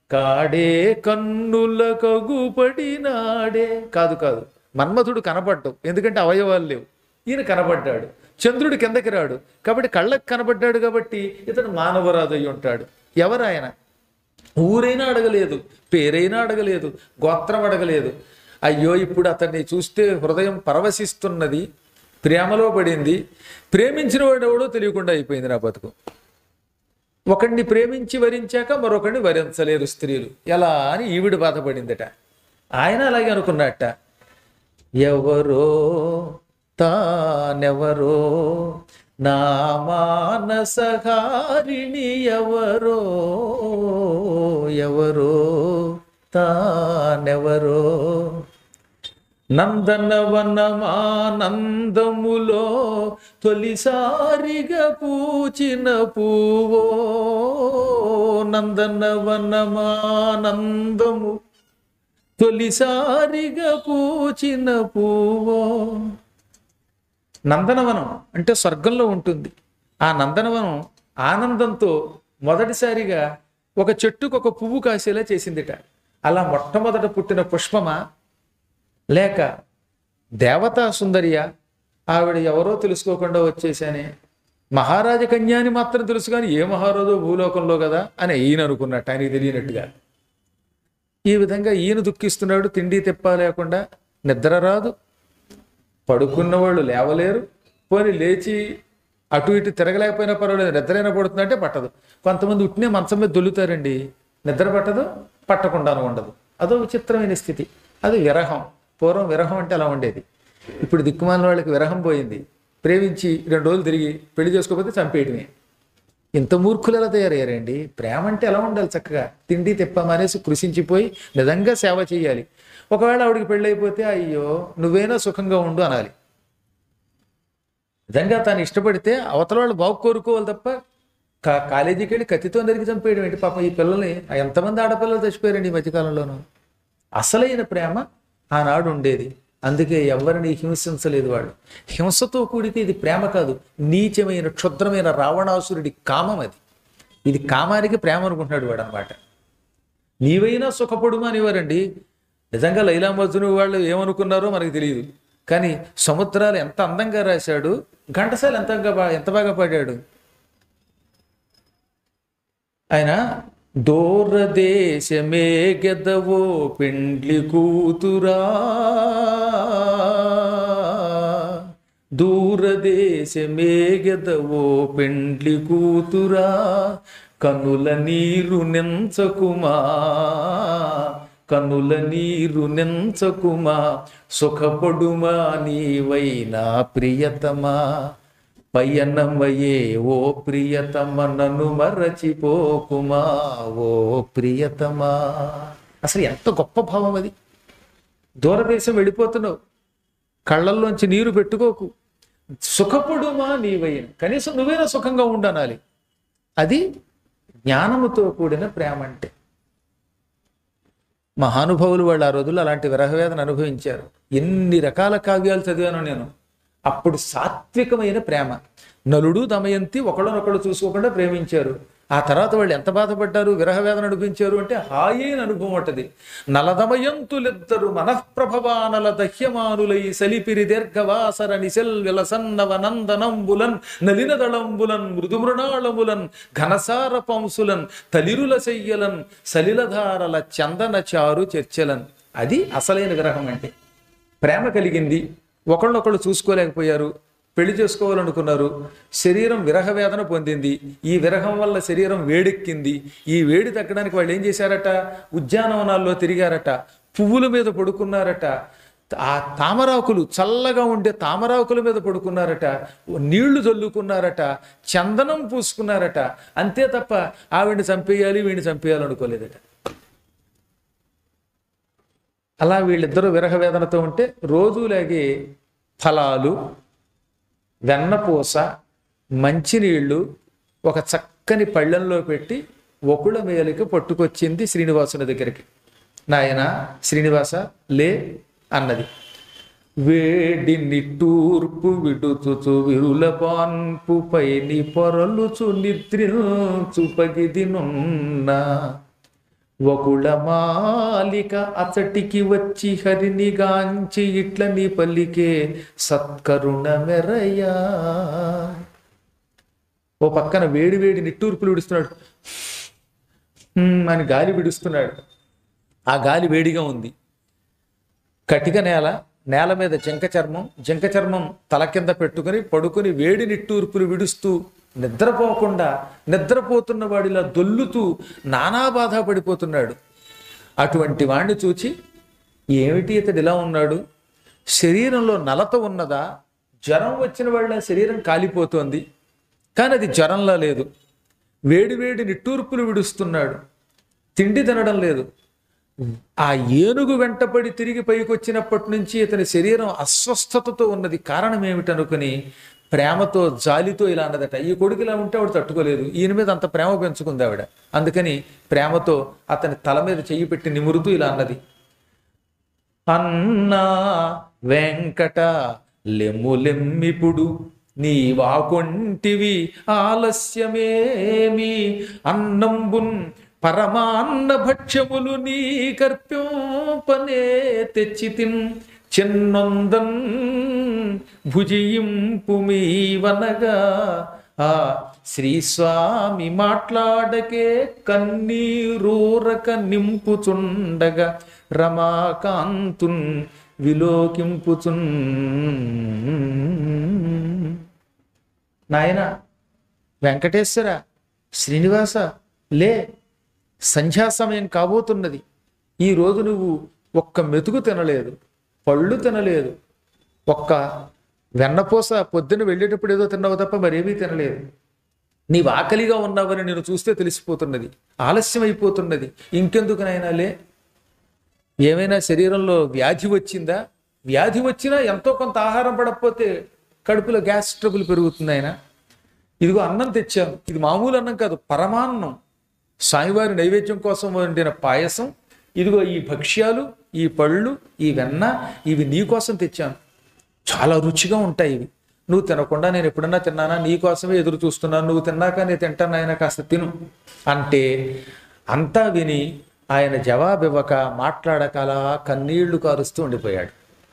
కాడే కన్నుల కగుపడినాడే కాదు కాదు మన్మథుడు కనపడ్డు ఎందుకంటే అవయవాలు లేవు ఈయన కనపడ్డాడు చంద్రుడు కిందకి రాడు కాబట్టి కళ్ళకు కనపడ్డాడు కాబట్టి ఇతడు మానవరాజు అయి ఉంటాడు ఎవరు ఆయన ఊరైనా అడగలేదు పేరైనా అడగలేదు గోత్రం అడగలేదు అయ్యో ఇప్పుడు అతన్ని చూస్తే హృదయం పరవశిస్తున్నది ప్రేమలో పడింది ప్రేమించిన వాడు ఎవడో తెలియకుండా అయిపోయింది నా బతుకు ఒకడిని ప్రేమించి వరించాక మరొకడిని వరించలేరు స్త్రీలు ఎలా అని ఈవిడ బాధపడిందట ఆయన అలాగే అనుకున్నట్ట ఎవరో తానెవరో నా మానసహారిణి ఎవరో ఎవరో తానెవరో నందనవనమానందములో తొలిసారిగా పూచిన పువ్వో నందనవనమానందము తొలిసారిగా పూచిన పువ్వో నందనవనం అంటే స్వర్గంలో ఉంటుంది ఆ నందనవనం ఆనందంతో మొదటిసారిగా ఒక చెట్టుకు ఒక పువ్వు కాసేలా చేసిందిట అలా మొట్టమొదట పుట్టిన పుష్పమా లేక దేవతా సుందరియ ఆవిడ ఎవరో తెలుసుకోకుండా వచ్చేసానే మహారాజ కన్యాని మాత్రం తెలుసు కానీ ఏ మహారాజో భూలోకంలో కదా అని ఈయన అనుకున్నట్టు ఆయనకి తెలియనట్టుగా ఈ విధంగా ఈయన దుఃఖిస్తున్నాడు తిండి తెప్ప లేకుండా నిద్ర రాదు పడుకున్న వాళ్ళు లేవలేరు పోని లేచి అటు ఇటు తిరగలేకపోయినా పర్వాలేదు నిద్రైనా పడుతుందంటే పట్టదు కొంతమంది ఉట్టినే మంచం మీద దొల్లుతారండి నిద్ర పట్టదు పట్టకుండాను ఉండదు అదో విచిత్రమైన స్థితి అది విరహం పూర్వం విరహం అంటే అలా ఉండేది ఇప్పుడు దిక్కుమాలిన వాళ్ళకి విరహం పోయింది ప్రేమించి రెండు రోజులు తిరిగి పెళ్లి చేసుకోకపోతే చంపేయటమే ఇంత మూర్ఖులు ఎలా తయారయ్యారండి ప్రేమ అంటే ఎలా ఉండాలి చక్కగా తిండి తెప్పమనేసి కృషించిపోయి నిజంగా సేవ చేయాలి ఒకవేళ ఆవిడికి పెళ్ళైపోతే అయ్యో నువ్వైనా సుఖంగా ఉండు అనాలి నిజంగా తాను ఇష్టపడితే అవతల వాళ్ళు బాగు కోరుకోవాలి తప్ప కా- కాలేజీకి వెళ్ళి కత్తితో నరికి చంపేయడం ఏంటి పాపం ఈ పిల్లల్ని ఎంతమంది ఆడపిల్లలు చచ్చిపోయారండి ఈ మధ్యకాలంలోనూ అసలైన ప్రేమ ఆనాడు ఉండేది అందుకే ఎవరిని హింసించలేదు వాళ్ళు హింసతో కూడితే ఇది ప్రేమ కాదు నీచమైన క్షుద్రమైన రావణాసురుడి కామం అది ఇది కామానికి ప్రేమ అనుకుంటున్నాడు వాడు అనమాట నీవైనా సుఖపడుమా అనేవారండి నిజంగా లైలా మజ్ను వాళ్ళు ఏమనుకున్నారో మనకు తెలియదు కానీ సముద్రాలు ఎంత అందంగా రాశాడు ఘంటసాల ఎంత బా- ఎంత బాగా పాడాడు ఆయన దూరదేశమే గెదవో పిండ్లి కూతురా దూరదేశమే గెదవో పెండ్లి కూతురా కనుల నీరు నెంచకుమా కనుల నీరు నెంచకుమా సుఖపడుమా నీవైనా ప్రియతమా పయనమయే ఓ ప్రియతమ నన్ను మరచిపోకుమా ఓ ప్రియతమా అసలు ఎంత గొప్ప భావం అది దూరదేశం వెళ్ళిపోతున్నావు కళ్ళల్లోంచి నీరు పెట్టుకోకు సుఖపడుమా నీవైన కనీసం నువ్వైనా సుఖంగా ఉండనాలి అది జ్ఞానముతో కూడిన ప్రేమ అంటే మహానుభావులు వాళ్ళు ఆ రోజుల్లో అలాంటి విరహవేదన అనుభవించారు ఎన్ని రకాల కావ్యాలు చదివాను నేను అప్పుడు సాత్వికమైన ప్రేమ నలుడు దమయంతి ఒకళ్ళనొకళ్ళు చూసుకోకుండా ప్రేమించారు ఆ తర్వాత వాళ్ళు ఎంత బాధపడ్డారు విరహవేదన అనుభవించారు అంటే హాయైన అనుభవం ఉంటది నలదమయంతులిద్దరు మనఃప్రభవానల దహ్యమానులై సలిపిరి దీర్ఘవాసర నిశల్ విలసన్నవ నందనంబులన్ నలినదళంబులన్ మృదుమృణాళములన్ ఘనసార పంసులన్ తలిరుల శయ్యలన్ సలిలధారల చందన చారు చర్చలన్ అది అసలైన విరహం అంటే ప్రేమ కలిగింది ఒకళ్ళొకళ్ళు చూసుకోలేకపోయారు పెళ్లి చేసుకోవాలనుకున్నారు శరీరం విరహ వేదన పొందింది ఈ విరహం వల్ల శరీరం వేడెక్కింది ఈ వేడి తగ్గడానికి వాళ్ళు ఏం చేశారట ఉద్యానవనాల్లో తిరిగారట పువ్వుల మీద పడుకున్నారట ఆ తామరాకులు చల్లగా ఉండే తామరాకుల మీద పడుకున్నారట నీళ్లు చల్లుకున్నారట చందనం పూసుకున్నారట అంతే తప్ప ఆవిడ్ని చంపేయాలి వీడిని చంపేయాలి అనుకోలేదట అలా వీళ్ళిద్దరూ విరహ వేదనతో ఉంటే రోజులాగే ఫలాలు వెన్నపూస మంచినీళ్లు ఒక చక్కని పళ్ళెంలో పెట్టి ఒకళ్ళ మేలుకి పట్టుకొచ్చింది శ్రీనివాసుని దగ్గరికి నాయన శ్రీనివాస లే అన్నది వేడి నిట్టూర్పు విడుచుచు విరుల పాన్పు పైని పొరలుచు నిద్రించు పగిదినున్నా వకుళమాలిక అచటికి వచ్చి హరినిగాంచి ఇట్లని పల్లికే సత్కరుణ మెరయా ఓ పక్కన వేడి వేడి నిట్టూర్పులు విడుస్తున్నాడు "హ్మ్" అని గాలి విడుస్తున్నాడు ఆ గాలి వేడిగా ఉంది కటిక నేల నేల మీద జంక చర్మం జంక చర్మం తల కింద పెట్టుకుని పడుకుని వేడి నిట్టూర్పులు విడుస్తూ నిద్రపోకుండా నిద్రపోతున్న వాడిలా దొల్లుతూ నానా బాధ పడిపోతున్నాడు అటువంటి వాణ్ణి చూచి ఏమిటి ఇతడు ఇలా ఉన్నాడు శరీరంలో నలత ఉన్నదా జ్వరం వచ్చిన వాళ్ళ శరీరం కాలిపోతోంది కానీ అది జ్వరంలా లేదు వేడి వేడి నిట్టూర్పులు విడుస్తున్నాడు తిండి తినడం లేదు ఆ ఏనుగు వెంటపడి తిరిగి పైకి వచ్చినప్పటి నుంచి ఇతని శరీరం అస్వస్థతతో ఉన్నది కారణం ఏమిటనుకుని ప్రేమతో జాలితో ఇలా అన్నదట ఈ కొడుకు ఇలా ఉంటే ఆవిడ తట్టుకోలేదు ఈయన మీద అంత ప్రేమ పెంచుకుంది ఆవిడ అందుకని ప్రేమతో అతని తల మీద చెయ్యి పెట్టి నిమురుతూ ఇలా అన్నది అన్నా వెంకట లెమ్ములెమ్మిపుడు నీ వాకొంటివి ఆలస్యమేమి అన్నంబున్ పరమాన్న భక్ష్యములు నీ కర్ప్యోపనే తెచ్చితిన్ చిన్నొందన్ భుజింపు మీవనగా ఆ శ్రీస్వామి మాట్లాడకే కన్నీరూరక నింపుచుండగా రమాకాంతున్ విలోకింపుచున్ నాయన వెంకటేశ్వర శ్రీనివాస లే సంధ్యా సమయం కాబోతున్నది ఈ రోజు నువ్వు ఒక్క మెతుకు తినలేదు పళ్ళు తినలేదు ఒక్క వెన్నపూస పొద్దున వెళ్ళేటప్పుడు ఏదో తిన్నావు తప్ప మరేమీ తినలేదు నీవు ఆకలిగా ఉన్నావని నేను చూస్తే తెలిసిపోతున్నది ఆలస్యం అయిపోతున్నది ఇంకెందుకునైనా లే ఏమైనా శరీరంలో వ్యాధి వచ్చిందా వ్యాధి వచ్చినా ఎంతో కొంత ఆహారం పడకపోతే కడుపులో గ్యాస్ ట్రబుల్ పెరుగుతుంది ఆయన ఇదిగో అన్నం తెచ్చాను ఇది మామూలు అన్నం కాదు పరమాన్నం స్వామివారి నైవేద్యం కోసం వండిన పాయసం ఇదిగో ఈ భక్ష్యాలు ఈ పళ్ళు ఈ వెన్న ఇవి నీ కోసం తెచ్చాను చాలా రుచిగా ఉంటాయి ఇవి నువ్వు తినకుండా నేను ఎప్పుడన్నా తిన్నానా నీ కోసమే ఎదురు చూస్తున్నాను నువ్వు తిన్నాక నేను తింటాను ఆయన కాస్త తిను అంటే అంతా విని ఆయన జవాబు ఇవ్వక మాట్లాడక అలా కన్నీళ్లు కారుస్తూ ఉండిపోయాడు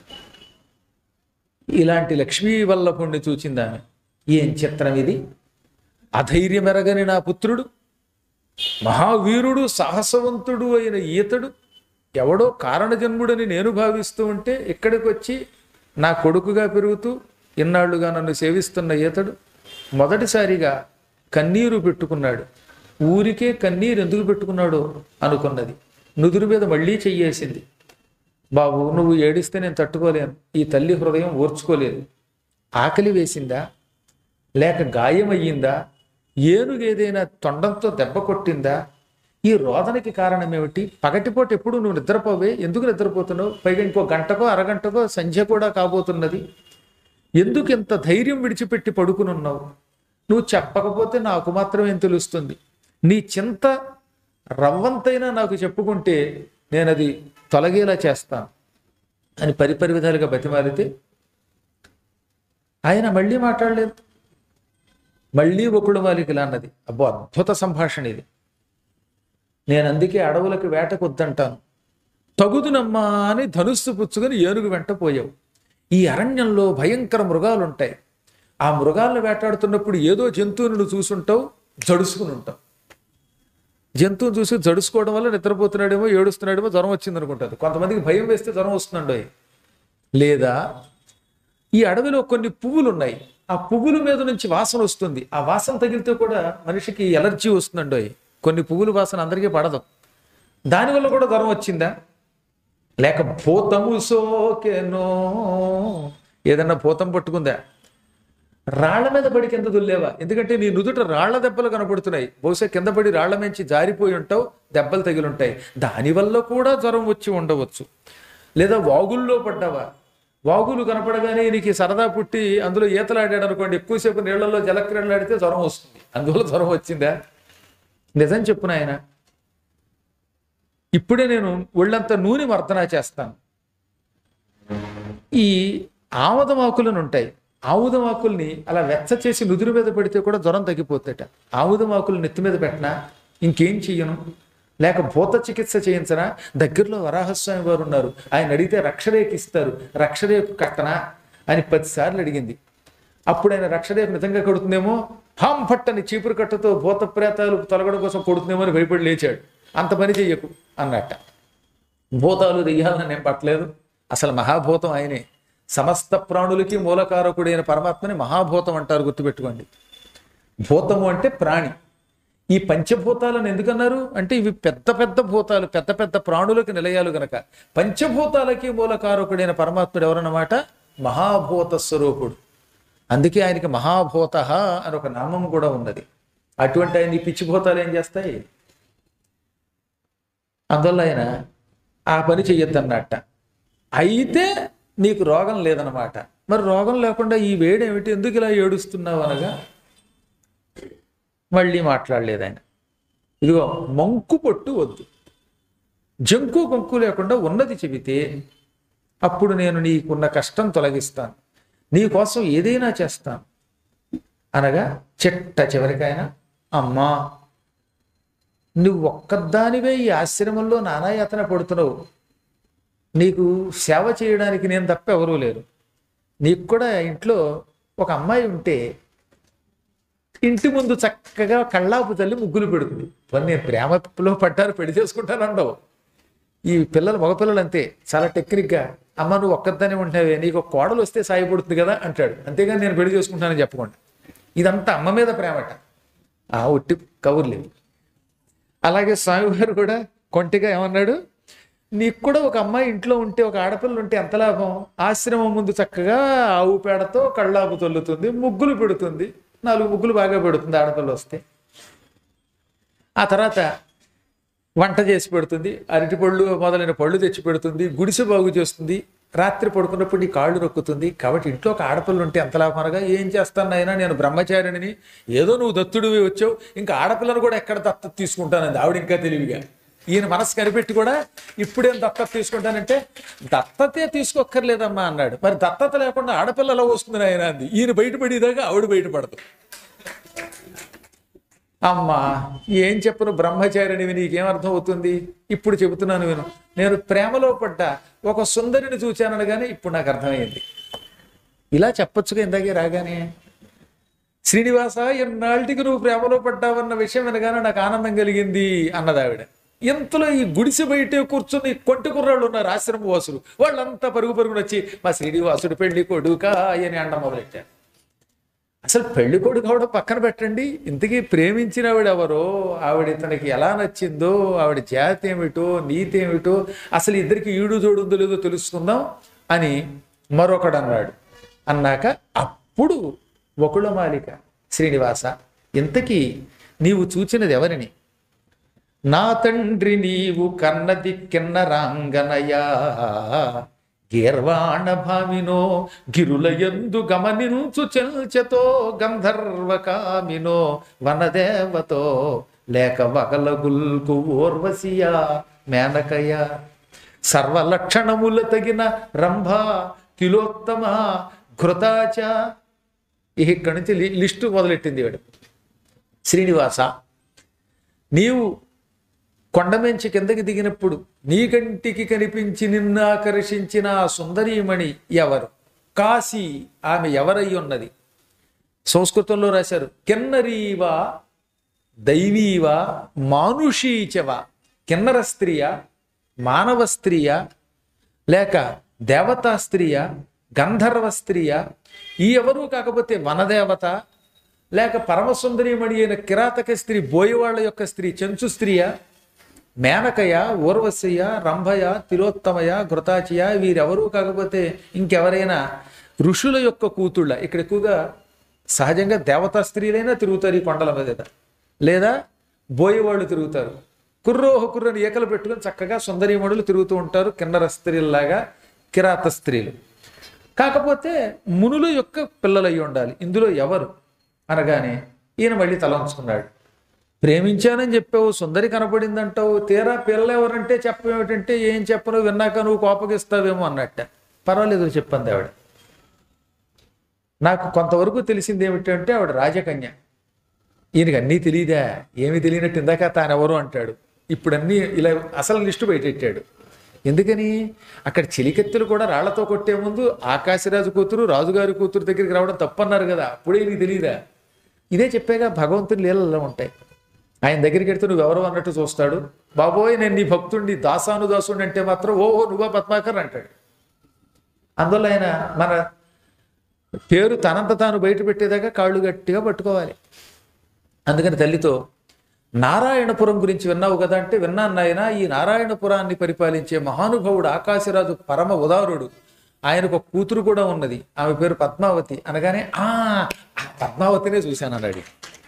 ఇలాంటి లక్ష్మీ వల్లభుణ్ణి చూచింది ఆమె ఏం చిత్రం ఇది అధైర్యమెరగని నా పుత్రుడు మహావీరుడు సాహసవంతుడు అయిన ఈతడు ఎవడో కారణజన్ముడని నేను భావిస్తూ ఉంటే ఇక్కడికి వచ్చి నా కొడుకుగా పెరుగుతూ ఇన్నాళ్లుగా నన్ను సేవిస్తున్న ఈతడు మొదటిసారిగా కన్నీరు పెట్టుకున్నాడు ఊరికే కన్నీరు ఎందుకు పెట్టుకున్నాడో అనుకున్నది నుదురు మీద మళ్ళీ చెయ్యేసింది బాబు నువ్వు ఏడిస్తే నేను తట్టుకోలేను ఈ తల్లి హృదయం ఓర్చుకోలేదు ఆకలి వేసిందా లేక గాయం అయ్యిందా ఏనుగు ఏదైనా తొండంతో దెబ్బ కొట్టిందా ఈ రోదనకి కారణం ఏమిటి పగటిపూట ఎప్పుడు నువ్వు నిద్రపోవే ఎందుకు నిద్రపోతున్నావు పైగా ఇంకో గంటకో అరగంటకో సంధ్య కూడా కాబోతున్నది ఎందుకు ఇంత ధైర్యం విడిచిపెట్టి పడుకునున్నావు నువ్వు చెప్పకపోతే నాకు మాత్రం ఏం తెలుస్తుంది నీ చింత రవ్వంతైనా నాకు చెప్పుకుంటే నేను అది తొలగేలా చేస్తాను అని పరిపరి విధాలుగా బతిమాలితే ఆయన మళ్ళీ మాట్లాడలేదు మళ్ళీ ఒకడు వాలికి ఇలా అన్నది అబ్బో అద్భుత సంభాషణ ఇది నేను అందుకే అడవులకు వేటకు వద్దంటాను తగుదునమ్మా అని ధనుస్సు పుచ్చుకొని ఏనుగు వెంట పోయావు ఈ అరణ్యంలో భయంకర మృగాలు ఉంటాయి ఆ మృగాలను వేటాడుతున్నప్పుడు ఏదో జంతువుని నువ్వు చూసుంటావు జడుసుకుని ఉంటావు జంతువుని చూసి జడుసుకోవడం వల్ల నిద్రపోతున్నాడేమో ఏడుస్తున్నాడేమో జ్వరం వచ్చింది అనుకుంటారు కొంతమందికి భయం వేస్తే జ్వరం వస్తుందండోయ్ లేదా ఈ అడవిలో కొన్ని పువ్వులు ఉన్నాయి ఆ పువ్వుల మీద నుంచి వాసన వస్తుంది ఆ వాసన తగిలితే కూడా మనిషికి ఎలర్జీ వస్తుందండోయ్ కొన్ని పువ్వుల వాసన అందరికీ పడదు దానివల్ల కూడా జ్వరం వచ్చిందా లేక భూతము సోకెనో ఏదన్నా భూతం పట్టుకుందా రాళ్ల మీద పడి కింద దుల్లేవా ఎందుకంటే నీ నుదుట రాళ్ల దెబ్బలు కనపడుతున్నాయి బహుశా కింద పడి రాళ్ల మించి జారిపోయి ఉంటావు దెబ్బలు తగిలి ఉంటాయి దానివల్ల కూడా జ్వరం వచ్చి ఉండవచ్చు లేదా వాగుల్లో పడ్డావా వాగులు కనపడగానే నీకు సరదా పుట్టి అందులో ఈతలాడాడు అనుకోండి ఎక్కువసేపు నీళ్లలో జలక్రీడలాడితే జ్వరం వస్తుంది అందువల్ల జ్వరం వచ్చిందా నిజం చెప్పు నాయన ఇప్పుడే నేను ఒళ్ళంతా నూనె మర్దనా చేస్తాను ఈ ఆముదం ఆకులను ఉంటాయి ఆముదం ఆకుల్ని అలా వెచ్చ చేసి నుదురు మీద పెడితే కూడా జ్వరం తగ్గిపోతేట ఆముదం ఆకులు నెత్తి మీద పెట్టినా ఇంకేం చెయ్యను లేక భూత చికిత్స చేయించనా దగ్గరలో వరాహస్వామి వారు ఉన్నారు ఆయన అడిగితే రక్షరేఖ ఇస్తారు రక్షరేఖ కట్టనా అని పదిసార్లు అడిగింది అప్పుడు ఆయన రక్షరేఖ నిజంగా కడుతుందేమో హాం పట్టని చీపురు కట్టతో భూత ప్రేతాలు తొలగడం కోసం కొడుతుందేమో అని భయపడి లేచాడు అంత పని చెయ్యకు అన్నట్ట భూతాలు దెయ్యాలని నేను పట్టలేదు అసలు మహాభూతం ఆయనే సమస్త ప్రాణులకి మూలకారకుడైన పరమాత్మని మహాభూతం అంటారు గుర్తుపెట్టుకోండి భూతము అంటే ప్రాణి ఈ పంచభూతాలను ఎందుకన్నారు అంటే ఇవి పెద్ద పెద్ద భూతాలు పెద్ద పెద్ద ప్రాణులకు నిలయాలు గనక పంచభూతాలకి మూలకారకుడైన పరమాత్ముడు ఎవరన్నమాట మహాభూత స్వరూపుడు అందుకే ఆయనకి మహాభూత అని ఒక నామం కూడా ఉన్నది అటువంటి ఆయన ఈ పిచ్చి భూతాలు ఏం చేస్తాయి అందువల్ల ఆయన ఆ పని చెయ్యొద్దన్నట్ట అయితే నీకు రోగం లేదనమాట మరి రోగం లేకుండా ఈ వేడేమిటి ఎందుకు ఇలా ఏడుస్తున్నావు అనగా మళ్ళీ మాట్లాడలేదు ఆయన ఇదిగో మంకు పొట్టు వద్దు జంకు కొంకు లేకుండా ఉన్నది చెబితే అప్పుడు నేను నీకున్న కష్టం తొలగిస్తాను నీ కోసం ఏదైనా చేస్తాను అనగా చిట్ట చివరికైనా అమ్మా నువ్వు ఒక్కదానివే ఈ ఆశ్రమంలో నానాయాతన పడుతున్నావు నీకు సేవ చేయడానికి నేను తప్ప ఎవరూ లేరు నీకు కూడా ఇంట్లో ఒక అమ్మాయి ఉంటే ఇంటి ముందు చక్కగా కళ్ళాపు తల్లి ముగ్గులు పెడుతుంది పోనీ నేను ప్రేమలో పడ్డారు పెళ్లి చేసుకుంటాను అండవు ఈ పిల్లలు మగపిల్లలు అంతే చాలా టెక్నిక్గా అమ్మ నువ్వు ఒక్కదానే ఉంటావే నీకు ఒక కోడలు వస్తే సాయపడుతుంది కదా అంటాడు అంతేగాని నేను పెళ్లి చేసుకుంటానని చెప్పకుండా ఇదంతా అమ్మ మీద ప్రేమట ఆ ఉట్టి కబుర్లేదు అలాగే స్వామివారు కూడా కొంటిగా ఏమన్నాడు నీకు కూడా ఒక అమ్మాయి ఇంట్లో ఉంటే ఒక ఆడపిల్ల ఉంటే ఎంత లాభం ఆశ్రమం ముందు చక్కగా ఆవు పేడతో కళ్ళాపు తొల్లుతుంది ముగ్గులు పెడుతుంది నాలుగు ముగ్గులు బాగా పెడుతుంది ఆడపిల్ల వస్తే ఆ తర్వాత వంట చేసి పెడుతుంది అరటి పళ్ళు మొదలైన పళ్ళు తెచ్చి పెడుతుంది గుడిసె బాగు చేస్తుంది రాత్రి పడుకున్నప్పుడు నీ కాళ్ళు నొక్కుతుంది కాబట్టి ఇంట్లో ఒక ఆడపిల్ల ఉంటే ఎంత లాభమనగా ఏం చేస్తాను అయినా నేను బ్రహ్మచారిణిని ఏదో నువ్వు దత్తుడివి వచ్చావు ఇంకా ఆడపిల్లను కూడా ఎక్కడ దత్తత తీసుకుంటానంది ఆవిడ ఇంకా తెలివిగా ఈయన మనసు కనిపెట్టి కూడా ఇప్పుడేం దత్తత తీసుకుంటానంటే దత్తతే తీసుకోక్కర్లేదమ్మా అన్నాడు మరి దత్తత లేకుండా ఆడపిల్ల ఎలా వస్తుంది ఆయన అంది ఈయన బయటపడేదాకా ఆవిడ బయటపడదు అమ్మా ఏం చెప్పను బ్రహ్మచారినివి నీకేమర్థం అవుతుంది ఇప్పుడు చెబుతున్నాను విను నేను ప్రేమలో పడ్డా ఒక సుందరిని చూచాననగానే ఇప్పుడు నాకు అర్థమైంది ఇలా చెప్పొచ్చుగా ఇందాకే రాగానే శ్రీనివాస ఎన్నాళ్ళకి నువ్వు ప్రేమలో పడ్డావన్న విషయం వినగానే నాకు ఆనందం కలిగింది అన్నది ఆవిడ ఇంతలో ఈ గుడిసె బయటే కూర్చుని కొంటి కుర్రాళ్ళు ఉన్నారు ఆశ్రమ వాసులు వాళ్ళంతా పరుగు పరుగున వచ్చి మా శ్రీనివాసుడు పెళ్లి కొడుకా అని అండ మొదలెట్టారు అసలు పెళ్లి కొడుకు ఆవిడ పక్కన పెట్టండి ఇంతకీ ప్రేమించిన ఆవిడ ఎవరో ఆవిడ ఇతనికి ఎలా నచ్చిందో ఆవిడ జాతి ఏమిటో నీతి ఏమిటో అసలు ఇద్దరికి ఈడు జోడుందో లేదో తెలుసుకుందాం అని మరొకడు అన్నాడు అన్నాక అప్పుడు వకుళమాలిక శ్రీనివాస ఇంతకీ నీవు చూచినది ఎవరిని నా తండ్రి నీవు కన్నది కిన్నరాంగనయా గీర్వాణ భామినో గిరులయందు గమనించు చెల్చెతో గంధర్వకామినో వనదేవతో లేక వగలగుల్కు ఓర్వశియా మేనకయ సర్వలక్షణముల తగిన రంభ కిలోత్తమ ఘృతాచ ఇక ఇక్కడి నుంచి లి- లిస్టు మొదలెట్టింది వాడు శ్రీనివాస నీవు కొండమెంచి కిందకి దిగినప్పుడు నీ కంటికి కనిపించి నిన్ను ఆకర్షించిన ఆ సుందరీమణి ఎవరు కాశీ ఆమె ఎవరై ఉన్నది సంస్కృతంలో రాశారు కిన్నరీవా దైవీవా మానుషీచవ కిన్నర స్త్రీయ మానవ స్త్రీయ లేక దేవతా స్త్రీయ గంధర్వ స్త్రీయ ఈ ఎవరు కాకపోతే వనదేవత లేక పరమసుందరీమణి అయిన కిరాతక స్త్రీ బోయవాళ్ల యొక్క స్త్రీ చెంచు స్త్రీయ మేనకయ ఊర్వశయ రంభయ తిలోత్తమయ ఘృతాచయ వీరెవరూ కాకపోతే ఇంకెవరైనా ఋషుల యొక్క కూతుళ్ళ ఇక్కడ ఎక్కువగా సహజంగా దేవతా స్త్రీలైనా తిరుగుతారు ఈ కొండల మీద లేదా బోయేవాళ్ళు తిరుగుతారు కుర్రోహ కుర్రని ఏకలు పెట్టుకొని చక్కగా సుందరీమణులు తిరుగుతూ ఉంటారు కిన్నర స్త్రీల్లాగా కిరాత స్త్రీలు కాకపోతే మునుల యొక్క పిల్లలు అయి ఉండాలి ఇందులో ఎవరు అనగానే ఈయన మళ్ళీ తలంచుకున్నాడు ప్రేమించానని చెప్పావు సుందరి కనపడిందంటావు తీరా పిల్ల ఎవరంటే చెప్పేమిటంటే ఏం చెప్పను విన్నాక నువ్వు కోపగిస్తావేమో అన్నట్ట పర్వాలేదు చెప్పింది ఆవిడ నాకు కొంతవరకు తెలిసింది ఏమిటంటే ఆవిడ రాజకన్య ఈయనకి అన్నీ తెలియదా ఏమీ తెలియనట్టు ఇందాక తానెవరు అంటాడు ఇప్పుడు అన్నీ ఇలా అసలు లిస్టు బయటెట్టాడు ఎందుకని అక్కడ చెలికెత్తులు కూడా రాళ్లతో కొట్టే ముందు ఆకాశరాజు కూతురు రాజుగారి కూతురు దగ్గరికి రావడం తప్పన్నారు కదా అప్పుడే నీకు తెలియదా ఇదే చెప్పాగా భగవంతుని లీలల్లో ఉంటాయి ఆయన దగ్గరికి వెళ్తే నువ్వు ఎవరు అన్నట్టు చూస్తాడు బాబోయ్ నేను నీ భక్తుడిని దాసాను దాసుడిని అంటే మాత్రం ఓహో నువ్వా పద్మాకర్ అంటాడు అందువల్ల ఆయన మన పేరు తనంత తాను బయట పెట్టేదాకా కాళ్ళు గట్టిగా పట్టుకోవాలి అందుకని తల్లితో నారాయణపురం గురించి విన్నావు కదా అంటే విన్నాను నాయన ఈ నారాయణపురాన్ని పరిపాలించే మహానుభావుడు ఆకాశరాజు పరమ ఉదారుడు ఆయనకు ఒక కూతురు కూడా ఉన్నది ఆమె పేరు పద్మావతి అనగానే ఆ ఆ పద్మావతినే చూశాను అన్నాడు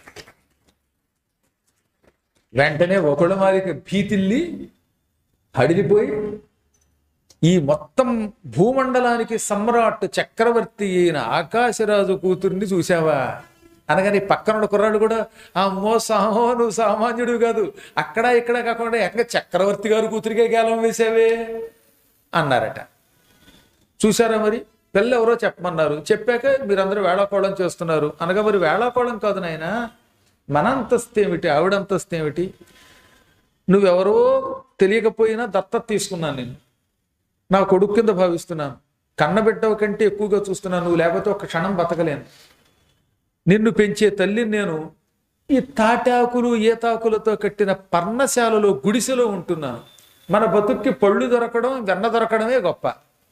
వెంటనే ఒకళ్ళు మారికి భీతిల్లి హడిలిపోయి ఈ మొత్తం భూమండలానికి సమ్రాట్ చక్రవర్తి అయిన ఆకాశరాజు కూతుర్ని చూసావా అనగానే పక్కన కుర్రాడు కూడా అమ్మో సామో నువ్వు సామాన్యుడు కాదు అక్కడ ఇక్కడ కాకుండా ఎక్కడ చక్రవర్తి గారు కూతురికే గేలం వేసావే అన్నారట చూసారా మరి పిల్ల ఎవరో చెప్పమన్నారు చెప్పాక మీరందరూ వేళాకోళం చేస్తున్నారు అనగా మరి వేళాకోళం కాదు నాయన మన అంతస్తు ఏమిటి ఆవిడ అంతస్తు ఏమిటి నువ్వెవరో తెలియకపోయినా దత్తత తీసుకున్నాను నేను నా కొడుకు కింద భావిస్తున్నాను కన్నబిడ్డ కంటే ఎక్కువగా చూస్తున్నాను నువ్వు లేకపోతే ఒక క్షణం బతకలేను నిన్ను పెంచే తల్లిని నేను ఈ తాటాకులు ఏతాకులతో కట్టిన పర్ణశాలలో గుడిసెలో ఉంటున్నాను మన బతుక్కి పళ్ళు దొరకడం వెన్న దొరకడమే గొప్ప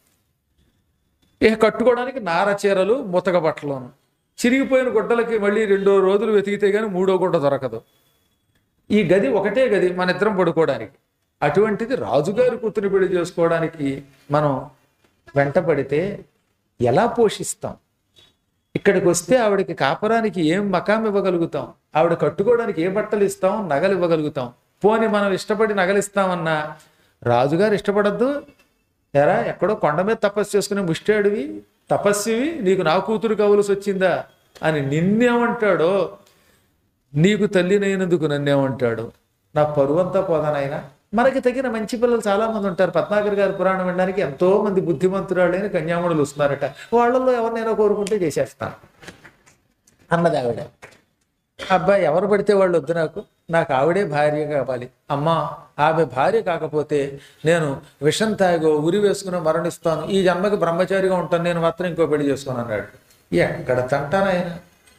ఇక కట్టుకోవడానికి నార చీరలు ముతక బట్టలను చిరిగిపోయిన గుడ్డలకి మళ్ళీ రెండో రోజులు వెతికితే కానీ మూడో గుడ్డ దొరకదు ఈ గది ఒకటే గది మన ఇద్దరం పడుకోవడానికి అటువంటిది రాజుగారి కూతురు పెళ్లి చేసుకోవడానికి మనం వెంటపడితే ఎలా పోషిస్తాం ఇక్కడికి వస్తే ఆవిడకి కాపరానికి ఏం మకాం ఇవ్వగలుగుతాం ఆవిడ కట్టుకోవడానికి ఏ బట్టలు ఇస్తాం నగలు ఇవ్వగలుగుతాం పోని మనం ఇష్టపడి నగలిస్తామన్నా రాజుగారు ఇష్టపడద్దు ఎరా ఎక్కడో కొండ మీద తపస్సు చేసుకునే ముష్టాడివి తపస్వివి నీకు నా కూతురు కావలసి వచ్చిందా అని నిన్నేమంటాడో నీకు తల్లినైనందుకు నన్నేమంటాడు నా పరువంతా పోదానైనా మనకి తగిన మంచి పిల్లలు చాలా మంది ఉంటారు పద్మాకర్ గారి పురాణం వినడానికి ఎంతో మంది బుద్ధిమంతురాలైన కన్యాముడులు వస్తున్నారట వాళ్ళల్లో ఎవరినైనా కోరుకుంటే చేసేస్తాను అన్నది ఆవిడ అబ్బాయి ఎవరు పడితే వాళ్ళు వద్దు నాకు నాకు ఆవిడే భార్య కావాలి అమ్మా ఆమె భార్య కాకపోతే నేను విషం తాగో ఉరి వేసుకుని మరణిస్తాను ఈ జన్మకి బ్రహ్మచారిగా ఉంటాను నేను మాత్రం ఇంకో పెళ్లి చేసుకుని అన్నాడు ఎక్కడ తంటానాయన